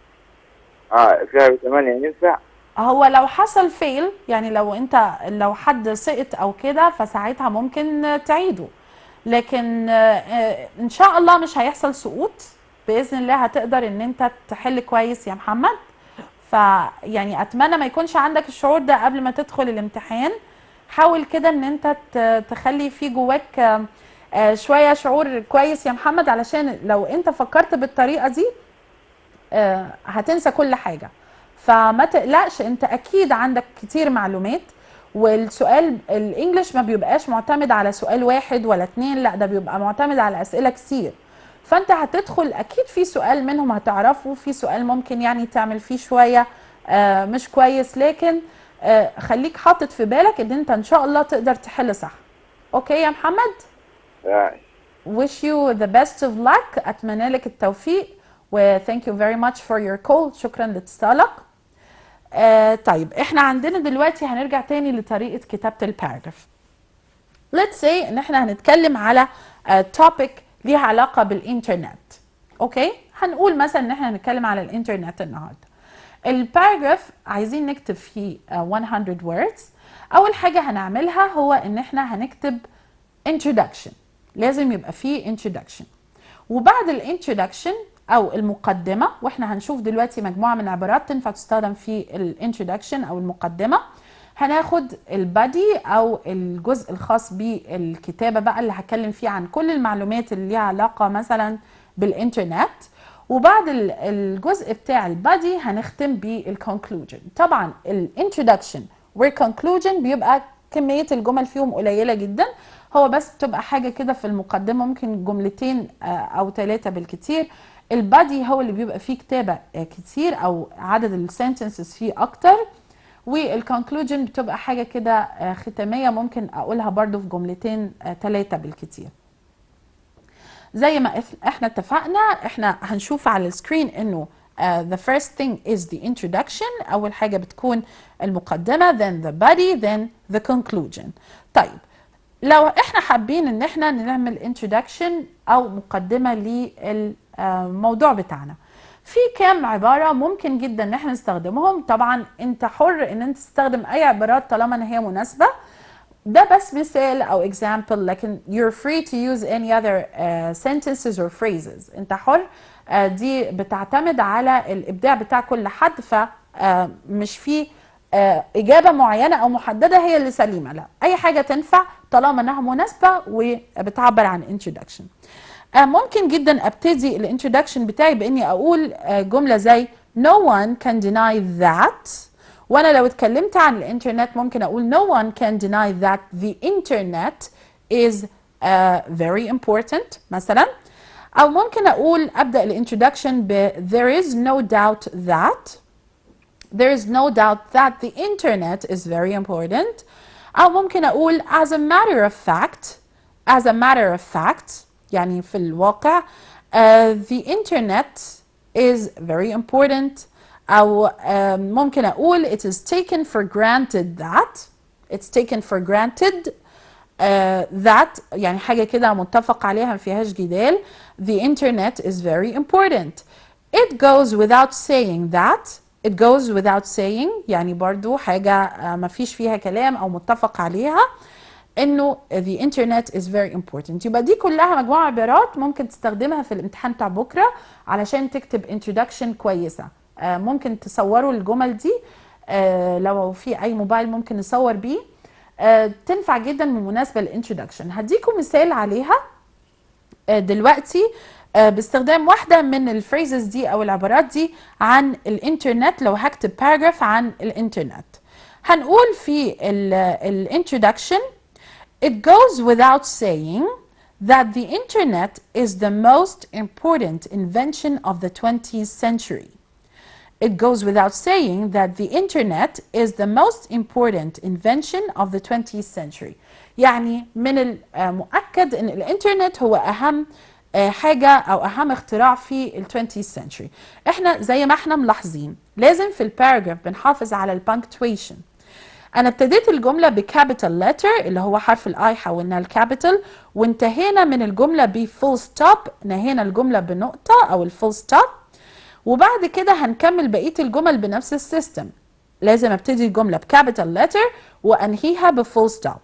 اه في شهر 8 ينفع هو لو حصل فيل يعني لو انت لو حد سقط او كده فساعتها ممكن تعيده لكن آه، آه، ان شاء الله مش هيحصل سقوط باذن الله هتقدر ان انت تحل كويس يا محمد فيعني اتمنى ما يكونش عندك الشعور ده قبل ما تدخل الامتحان حاول كده ان انت ت- تخلي في جواك آه، آه، شويه شعور كويس يا محمد علشان لو انت فكرت بالطريقه دي آه، هتنسى كل حاجه فما تقلقش انت اكيد عندك كتير معلومات والسؤال الانجليش ما بيبقاش معتمد على سؤال واحد ولا اتنين لا ده بيبقى معتمد على اسئله كتير فانت هتدخل اكيد في سؤال منهم هتعرفه في سؤال ممكن يعني تعمل فيه شويه آه، مش كويس لكن آه، خليك حاطط في بالك ان انت ان شاء الله تقدر تحل صح اوكي يا محمد يعني wish you the best of luck اتمنى لك التوفيق و thank you very much for your call شكرا لاتصالك آه طيب احنا عندنا دلوقتي هنرجع تاني لطريقة كتابة الباراجراف let's say ان احنا هنتكلم على آه topic ليها علاقة بالانترنت اوكي هنقول مثلا ان احنا هنتكلم على الانترنت النهارده الباراجراف عايزين نكتب فيه آه 100 words اول حاجة هنعملها هو ان احنا هنكتب introduction لازم يبقى فيه introduction وبعد الانترودكشن او المقدمه واحنا هنشوف دلوقتي مجموعه من العبارات تنفع تستخدم في الانترودكشن او المقدمه هناخد البادي او الجزء الخاص بالكتابه بقى اللي هتكلم فيه عن كل المعلومات اللي ليها علاقه مثلا بالانترنت وبعد ال- الجزء بتاع البادي هنختم بالكونكلوجن طبعا الانترودكشن والكونكلوجن بيبقى كميه الجمل فيهم قليله جدا هو بس بتبقى حاجه كده في المقدمه ممكن جملتين آه، او ثلاثه بالكتير البادي هو اللي بيبقى فيه كتابه آه، كتير او عدد السنتنسز فيه اكتر والكونكلوجن بتبقى حاجه كده آه، ختاميه ممكن اقولها برضو في جملتين ثلاثه بالكتير زي ما إف- احنا اتفقنا احنا هنشوف على السكرين انه uh, the first thing is the introduction اول حاجه بتكون المقدمه then the body then the conclusion طيب لو احنا حابين ان احنا نعمل introduction او مقدمه للموضوع بتاعنا في كام عباره ممكن جدا ان احنا نستخدمهم طبعا انت حر ان انت تستخدم اي عبارات طالما ان هي مناسبه ده بس مثال او example لكن you're free to use any other uh, sentences or phrases انت حر uh, دي بتعتمد على الابداع بتاع كل حد فمش في uh, اجابه معينه او محدده هي اللي سليمه لا اي حاجه تنفع طالما انها مناسبه وبتعبر عن introduction uh, ممكن جدا ابتدي الانترودكشن بتاعي باني اقول uh, جمله زي no one can deny that وانا لو اتكلمت عن الانترنت ممكن اقول no one can deny that the internet is uh, very important مثلا او ممكن اقول ابدا الانترودكشن ب there is no doubt that there is no doubt that the internet is very important أو ممكن أقول as a matter of fact as a matter of fact يعني في الواقع uh, the internet is very important أو um, ممكن أقول it is taken for granted that it's taken for granted uh, that يعني حاجة كده متفق عليها ما فيهاش جدال the internet is very important it goes without saying that it goes without saying يعني برضو حاجة آه، ما فيش فيها كلام أو متفق عليها إنه the internet is very important يبقى دي كلها مجموعة عبارات ممكن تستخدمها في الامتحان بتاع بكرة علشان تكتب introduction كويسة آه، ممكن تصوروا الجمل دي آه، لو في أي موبايل ممكن نصور بيه آه، تنفع جدا بالمناسبة للانترودكشن هديكم مثال عليها آه، دلوقتي آه، باستخدام واحدة من الفريزز دي أو العبارات دي عن الإنترنت لو هكتب باراجراف عن الإنترنت هنقول في الانترودكشن It goes without saying that the internet is the most important invention of the 20th century. It goes without saying that the internet is the most important invention of the 20th century. يعني من المؤكد ان الانترنت هو اهم آه، حاجة او اهم اختراع في ال 20th century. احنا زي ما احنا ملاحظين لازم في الباراجراف بنحافظ على البنكتويشن. انا ابتديت الجمله بكابيتال لتر اللي هو حرف الاي حولناه لكابيتال وانتهينا من الجمله بفول ستوب نهينا الجمله بنقطه او الفول ستوب وبعد كده هنكمل بقيه الجمل بنفس السيستم لازم ابتدي الجمله بكابيتال لتر وانهيها بفول ستوب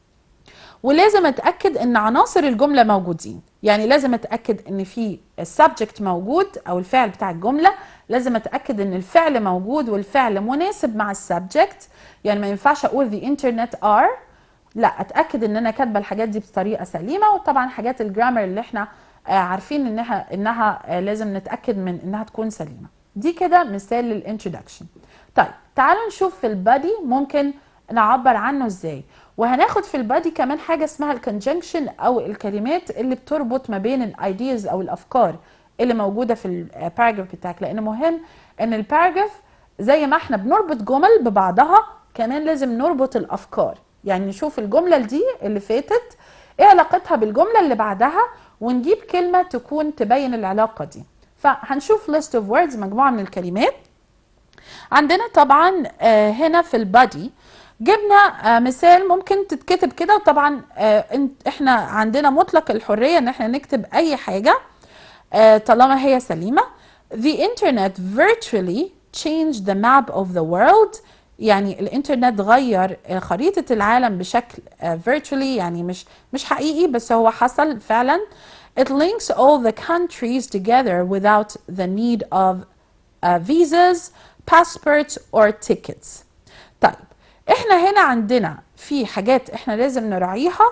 ولازم اتاكد ان عناصر الجمله موجودين يعني لازم اتاكد ان في السبجكت موجود او الفعل بتاع الجمله لازم اتاكد ان الفعل موجود والفعل مناسب مع السبجكت يعني ما ينفعش اقول the internet are لا اتاكد ان انا كاتبه الحاجات دي بطريقه سليمه وطبعا حاجات الجرامر اللي احنا آه، عارفين انها انها آه، لازم نتاكد من انها تكون سليمه دي كده مثال للانترودكشن طيب تعالوا نشوف في البادي ممكن نعبر عنه ازاي وهناخد في البادي كمان حاجه اسمها الكونجنكشن او الكلمات اللي بتربط ما بين الايدياز او الافكار اللي موجوده في الباراجراف بتاعك لان مهم ان الباراجراف زي ما احنا بنربط جمل ببعضها كمان لازم نربط الافكار يعني نشوف الجمله دي اللي فاتت ايه علاقتها بالجمله اللي بعدها ونجيب كلمه تكون تبين العلاقه دي فهنشوف list of words مجموعه من الكلمات عندنا طبعا آه، هنا في البادي جبنا آه، مثال ممكن تتكتب كده وطبعا آه، انت- احنا عندنا مطلق الحريه ان احنا نكتب اي حاجه آه، طالما هي سليمه The internet virtually changed the map of the world يعني الانترنت غير آه، خريطة العالم بشكل آه، virtually يعني مش مش حقيقي بس هو حصل فعلا It links all the countries together without the need of uh, visas, passports or tickets. طيب احنا هنا عندنا في حاجات احنا لازم نراعيها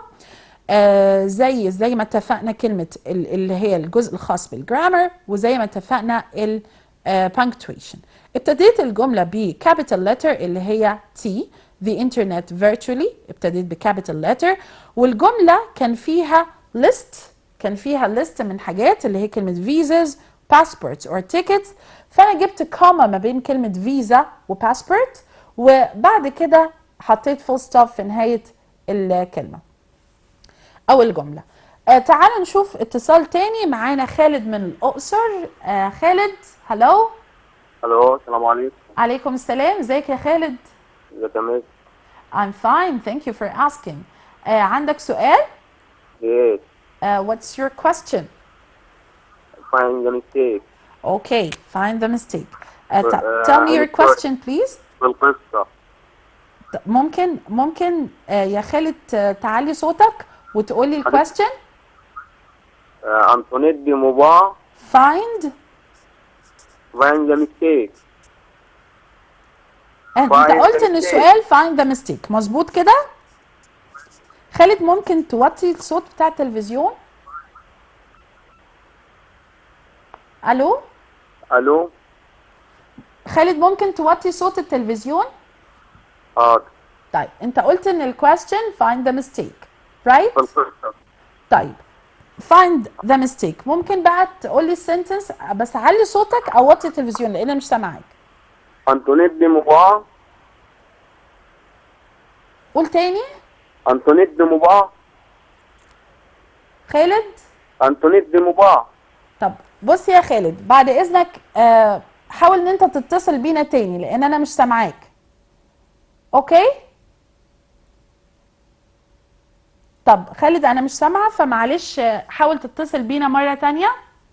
آه زي زي ما اتفقنا كلمة ال- اللي هي الجزء الخاص بالجرامر وزي ما اتفقنا ال آه، punctuation ابتديت الجملة بكابيتال letter اللي هي T the internet virtually ابتديت بكابيتال letter والجملة كان فيها list كان فيها list من حاجات اللي هي كلمة visas passports or tickets فأنا جبت كوما ما بين كلمة فيزا وباسبورت وبعد كده حطيت فول ستوب في نهاية الكلمة أو الجملة آه تعالوا نشوف اتصال تاني معانا خالد من الأقصر آه خالد هلو الو السلام عليكم عليكم السلام ازيك يا خالد ازيك يا مس I'm fine thank you for asking آه عندك سؤال yes آه what's your question find the mistake okay find the mistake آه ت- آه، tell me your عندك سؤال. question please في القصة ط- ممكن ممكن آه يا خالد آه، تعلي صوتك وتقولي الكويستشن آه، أنطونيت دي موبا find find the mistake انت Find the قلت ان mistake. السؤال find the mistake مظبوط كده خالد ممكن توطي الصوت بتاع التلفزيون الو ألو خالد ممكن توطي صوت التلفزيون حاضر طيب انت قلت ان ال question find the mistake right في القصة طيب find the mistake ممكن بقى تقول لي السنتنس بس علي صوتك او وطي التلفزيون لان انا مش سامعاك أنتونيت دي موبا قول تاني أنتونيت دي موبا خالد أنتونيت دي موبا طب بص يا خالد بعد اذنك آه حاول ان انت تتصل بينا تاني لان انا مش سامعاك اوكي طب خالد انا مش سامعه فمعلش آه، حاول تتصل بينا مره تانية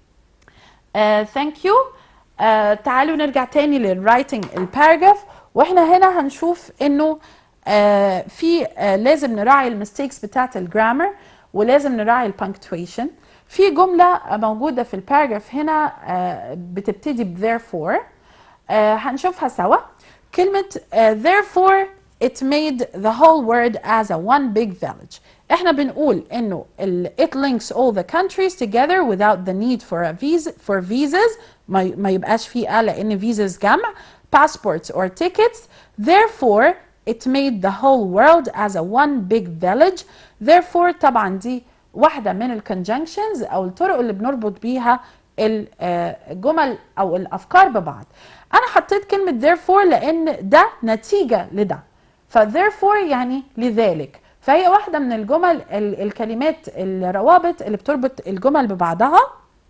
ثانك يو تعالوا نرجع تاني للرايتنج الباراجراف واحنا هنا هنشوف انه آه في آه لازم نراعي المستيكس بتاعت الجرامر ولازم نراعي البنكتويشن في جمله موجوده في الباراجراف هنا آه بتبتدي ب therefore آه هنشوفها سوا كلمه آه therefore it made the whole world as a one big village احنا بنقول انه ال, it links all the countries together without the need for a visa for visas ما, ي- ما يبقاش فيه آه لان visas جمع passports or tickets therefore it made the whole world as a one big village therefore طبعا دي واحدة من ال conjunctions او الطرق اللي بنربط بيها ال- آه، الجمل او الافكار ببعض انا حطيت كلمة therefore لان ده نتيجة لده ف therefore يعني لذلك فهي واحدة من الجمل ال- الكلمات الروابط اللي بتربط الجمل ببعضها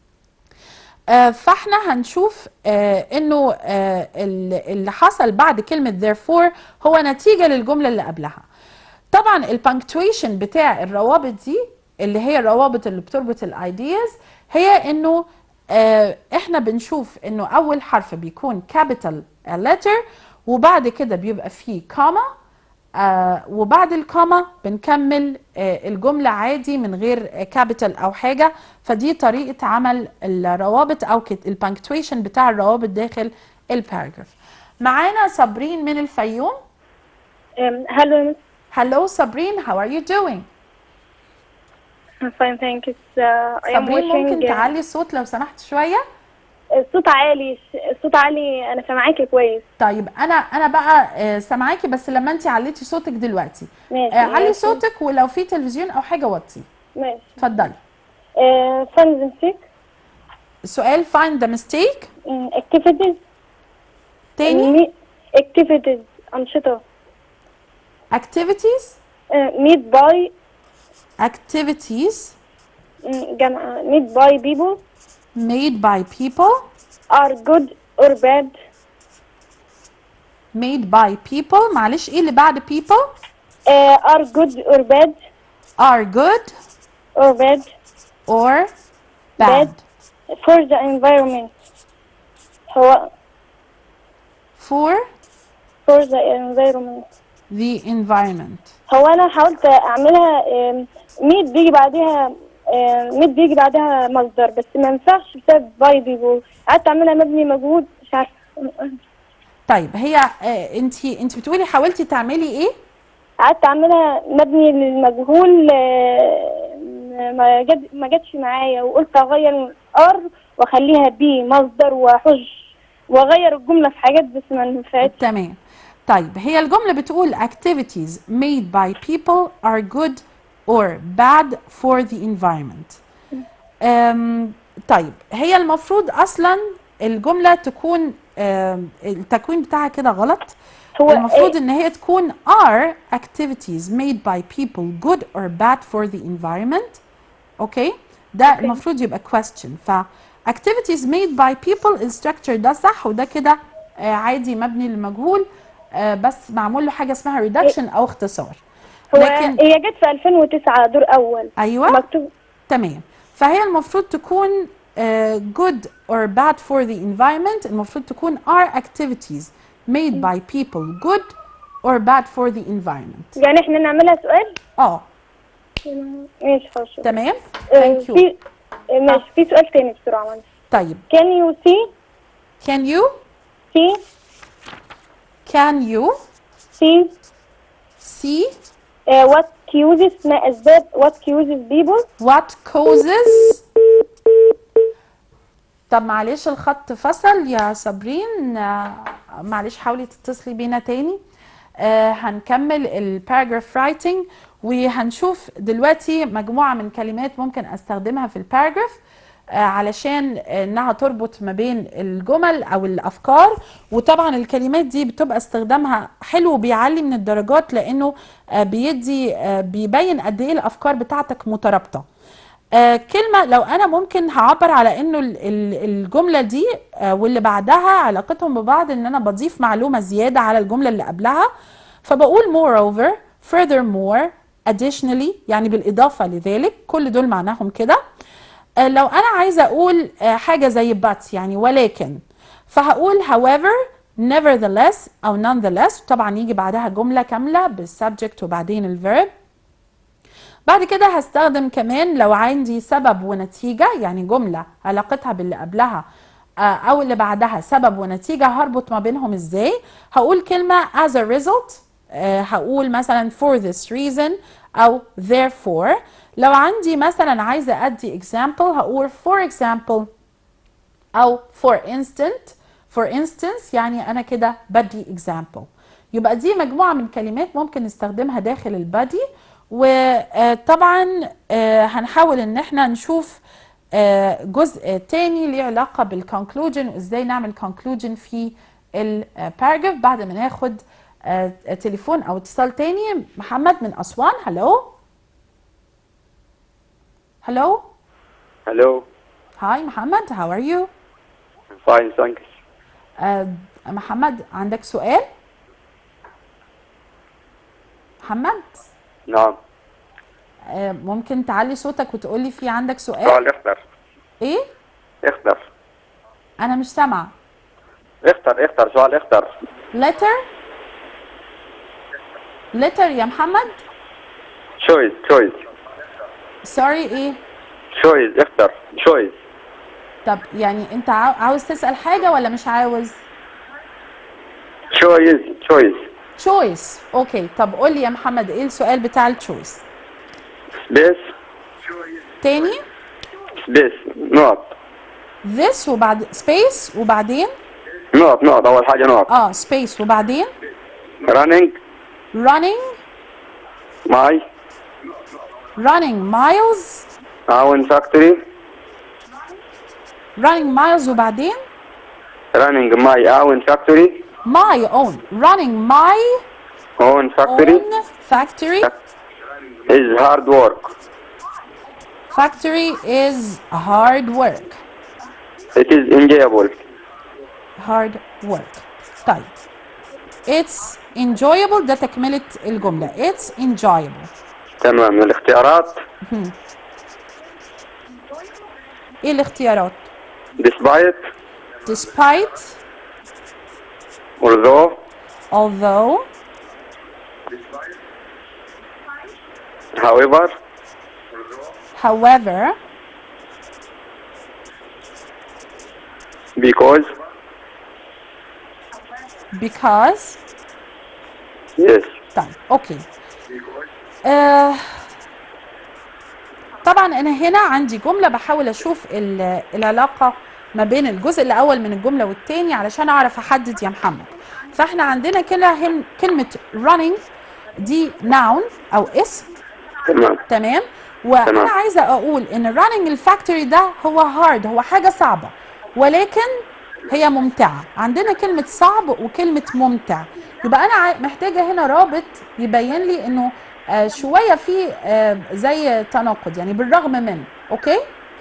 آه، فاحنا هنشوف آه، انه آه، ال- اللي حصل بعد كلمة therefore هو نتيجة للجملة اللي قبلها طبعا البنكتويشن بتاع الروابط دي اللي هي الروابط اللي بتربط الايدياز هي انه آه، احنا بنشوف انه اول حرف بيكون capital letter وبعد كده بيبقى فيه كاما آه وبعد الكاما بنكمل آه الجملة عادي من غير كابيتال أو حاجة فدي طريقة عمل الروابط أو البنكتويشن بتاع الروابط داخل الباراجراف معانا صابرين من الفيوم Um, hello, Hello Sabrine, how are you doing? I'm fine, thank you. Uh, I am صابرين ممكن wishing تعلي الصوت لو سمحت شوية؟ الصوت عالي الصوت عالي أنا سامعاكي كويس طيب أنا أنا بقى آه، سامعاكي بس لما أنت عليتي صوتك دلوقتي ماشي آه، علي ماشي. صوتك ولو في تلفزيون أو حاجة وطي ماشي اتفضلي uh, fun and sick السؤال find the mistake um, activities تاني مي- activities أنشطة activities uh, meet by activities um, جمع meet by people made by people are good or bad made by people معلش ايه اللي بعد people uh, are good or bad are good or bad or bad Bad. for the environment هو for for the environment the environment هو انا حاولت اعملها آم، ميت بيجي بعدها آم، ميت بيجي بعدها مصدر بس ما ينفعش بسبب باي بيبول قعدت اعملها مبني مجهود مش عارفه طيب هي آه انت انت بتقولي حاولتي تعملي ايه قعدت اعملها مبني للمجهول آه، ما جد ما جاتش معايا وقلت اغير ار واخليها بي مصدر واحج واغير الجمله في حاجات بس ما نفعتش تمام طيب هي الجملة بتقول activities made by people are good or bad for the environment أم طيب هي المفروض أصلا الجملة تكون أم، التكوين بتاعها كده غلط هو المفروض ان هي تكون are activities made by people good or bad for the environment اوكي ده المفروض يبقى question ف activities made by people الستراكشر ده صح وده كده آه، عادي مبني للمجهول آه، بس معمول له حاجه اسمها reduction او اختصار هو لكن هي جت في 2009 دور اول ايوه مكتوب تمام فهي المفروض تكون uh, good or bad for the environment المفروض تكون are activities made by people good or bad for the environment يعني احنا نعملها سؤال اه ماشي خلاص تمام آه، thank you في آه، ماشي في سؤال تاني بسرعة معلش طيب can you see can you see can you see see uh, what causes ما أسباب what causes people what causes طب معلش الخط فصل يا صابرين آه، معلش حاولي تتصلي بينا تاني آه هنكمل الباراجراف رايتنج وهنشوف دلوقتي مجموعة من كلمات ممكن استخدمها في الباراجراف آه علشان انها تربط ما بين الجمل او الافكار وطبعا الكلمات دي بتبقى استخدامها حلو وبيعلي من الدرجات لانه آه بيدي آه بيبين قد ايه الافكار بتاعتك مترابطه آه كلمة لو أنا ممكن هعبر على إنه ال- ال- الجملة دي آه واللي بعدها علاقتهم ببعض إن أنا بضيف معلومة زيادة على الجملة اللي قبلها فبقول moreover furthermore additionally يعني بالإضافة لذلك كل دول معناهم كده آه لو أنا عايزة أقول آه حاجة زي but يعني ولكن فهقول however nevertheless أو nonetheless طبعا يجي بعدها جملة كاملة بالسبجكت وبعدين الفيرب بعد كده هستخدم كمان لو عندي سبب ونتيجة يعني جملة علاقتها باللي قبلها آه، أو اللي بعدها سبب ونتيجة هربط ما بينهم إزاي هقول كلمة as a result آه، هقول مثلا for this reason أو therefore لو عندي مثلا عايزة أدي example هقول for example أو for instant for instance يعني أنا كده بدي example يبقى دي مجموعة من كلمات ممكن نستخدمها داخل البادي وطبعا هنحاول ان احنا نشوف آه، جزء تاني ليه علاقة بالكونكلوجن وازاي نعمل كونكلوجن في الباراجراف بعد ما ناخد آه، تليفون او اتصال تاني محمد من اسوان هلو هلو Hello. هاي محمد how are you Fine, thanks. آه، محمد عندك سؤال محمد نعم. آه، ممكن تعلي صوتك وتقولي في عندك سؤال سؤال اختر. ايه اختر. انا مش سامعه اختر اختر سؤال اختر. letter letter يا محمد Choice choice. سوري ايه Choice اختر. Choice. طب يعني انت عاو- عاوز تسأل حاجة ولا مش عاوز Choice choice. choice اوكي طب قول لي يا محمد ايه السؤال بتاع التشويس Space تاني space نقط. this وبعد space وبعدين نقط نقط أول حاجة نقط. اه space وبعدين Running running my running miles own factory. running miles وبعدين Running my own factory. my own running my Own factory own factory is hard work. factory is hard work It is enjoyable. hard work طيب it's enjoyable ده تكملة الجملة it's enjoyable تمام الاختيارات ايه الاختيارات despite despite although although however however because because yes طيب اوكي آه طبعا انا هنا عندي جمله بحاول اشوف ال- العلاقه ما بين الجزء الاول من الجمله والتاني علشان اعرف احدد يا محمد فاحنا عندنا كده هم كلمه running دي noun او اسم تمام تمام وانا تمام. عايزه اقول ان running الفاكتوري ده هو هارد هو حاجه صعبه ولكن هي ممتعه عندنا كلمه صعب وكلمه ممتع يبقى انا عاي- محتاجه هنا رابط يبين لي انه آه، شويه في آه، زي تناقض يعني بالرغم من اوكي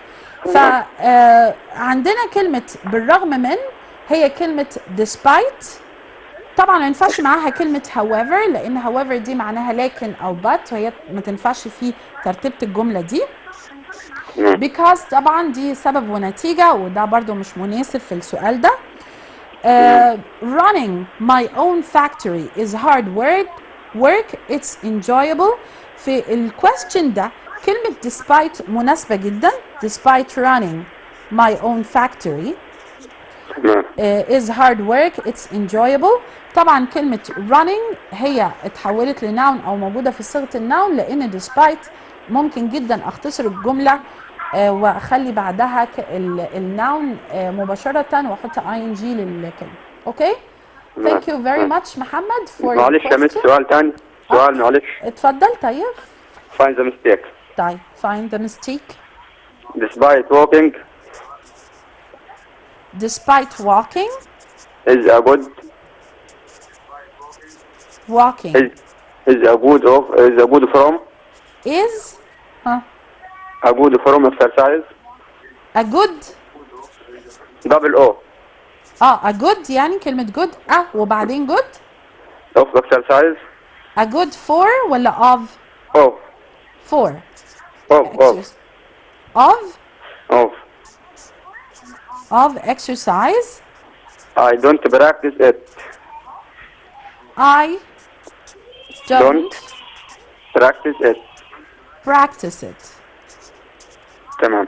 فعندنا كلمه بالرغم من هي كلمه despite طبعا ما ينفعش معاها كلمة however لأن however دي معناها لكن أو but وهي ما تنفعش في ترتيبة الجملة دي because طبعا دي سبب ونتيجة وده برضو مش مناسب في السؤال ده uh, running my own factory is hard work work it's enjoyable في الكويستشن ده كلمة despite مناسبة جدا despite running my own factory تمام uh, is hard work it's enjoyable طبعا كلمة running هي اتحولت لناون أو موجودة في صيغة الناون لأن despite ممكن جدا أختصر الجملة آه، وأخلي بعدها ك- ال- الناون آه، مباشرة وأحط ing للكلمة أوكي thank you very much محمد for your معلش يا مس question. سؤال تاني سؤال معلش اتفضل طيب find the mistake طيب find the mistake despite walking despite walking is a good walking is is a good of is a good from is ها a good from exercise a good double O اه a good يعني كلمة good اه وبعدين good of exercise a good for ولا of of for of of Exercise. of of of exercise I don't practice it I don't, Don't. practice it practice it تمام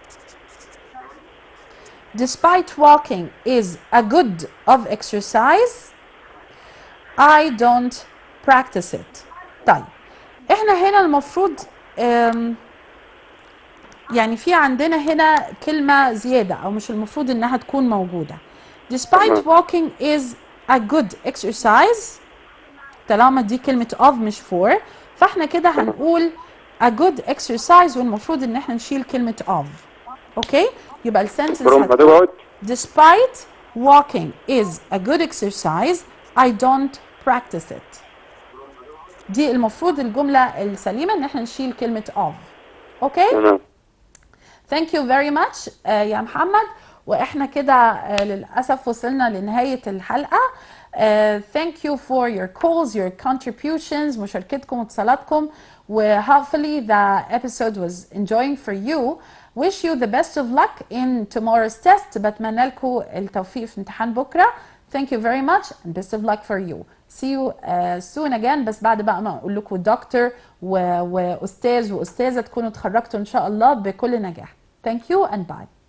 despite walking is a good of exercise I don't practice it طيب احنا هنا المفروض أم، يعني في عندنا هنا كلمة زيادة أو مش المفروض إنها تكون موجودة despite walking is a good exercise طالما دي كلمة of مش for فاحنا كده هنقول a good exercise والمفروض إن احنا نشيل كلمة of اوكي يبقى السنتنس from هتقعد Despite walking is a good exercise, I don't practice it. دي المفروض الجملة السليمة ان احنا نشيل كلمة of. اوكي؟ تمام Thank you very much uh, يا محمد واحنا كده uh, للاسف وصلنا لنهاية الحلقة. Uh, thank you for your calls, your contributions, مشاركتكم واتصالاتكم و hopefully the episode was enjoying for you. Wish you the best of luck in tomorrow's test. بتمنى لكم التوفيق في امتحان بكرة. Thank you very much and best of luck for you. See you uh, soon again بس بعد بقى ما اقول لكم دكتور و- واستاذ واستاذة تكونوا اتخرجتوا ان شاء الله بكل نجاح. Thank you and bye.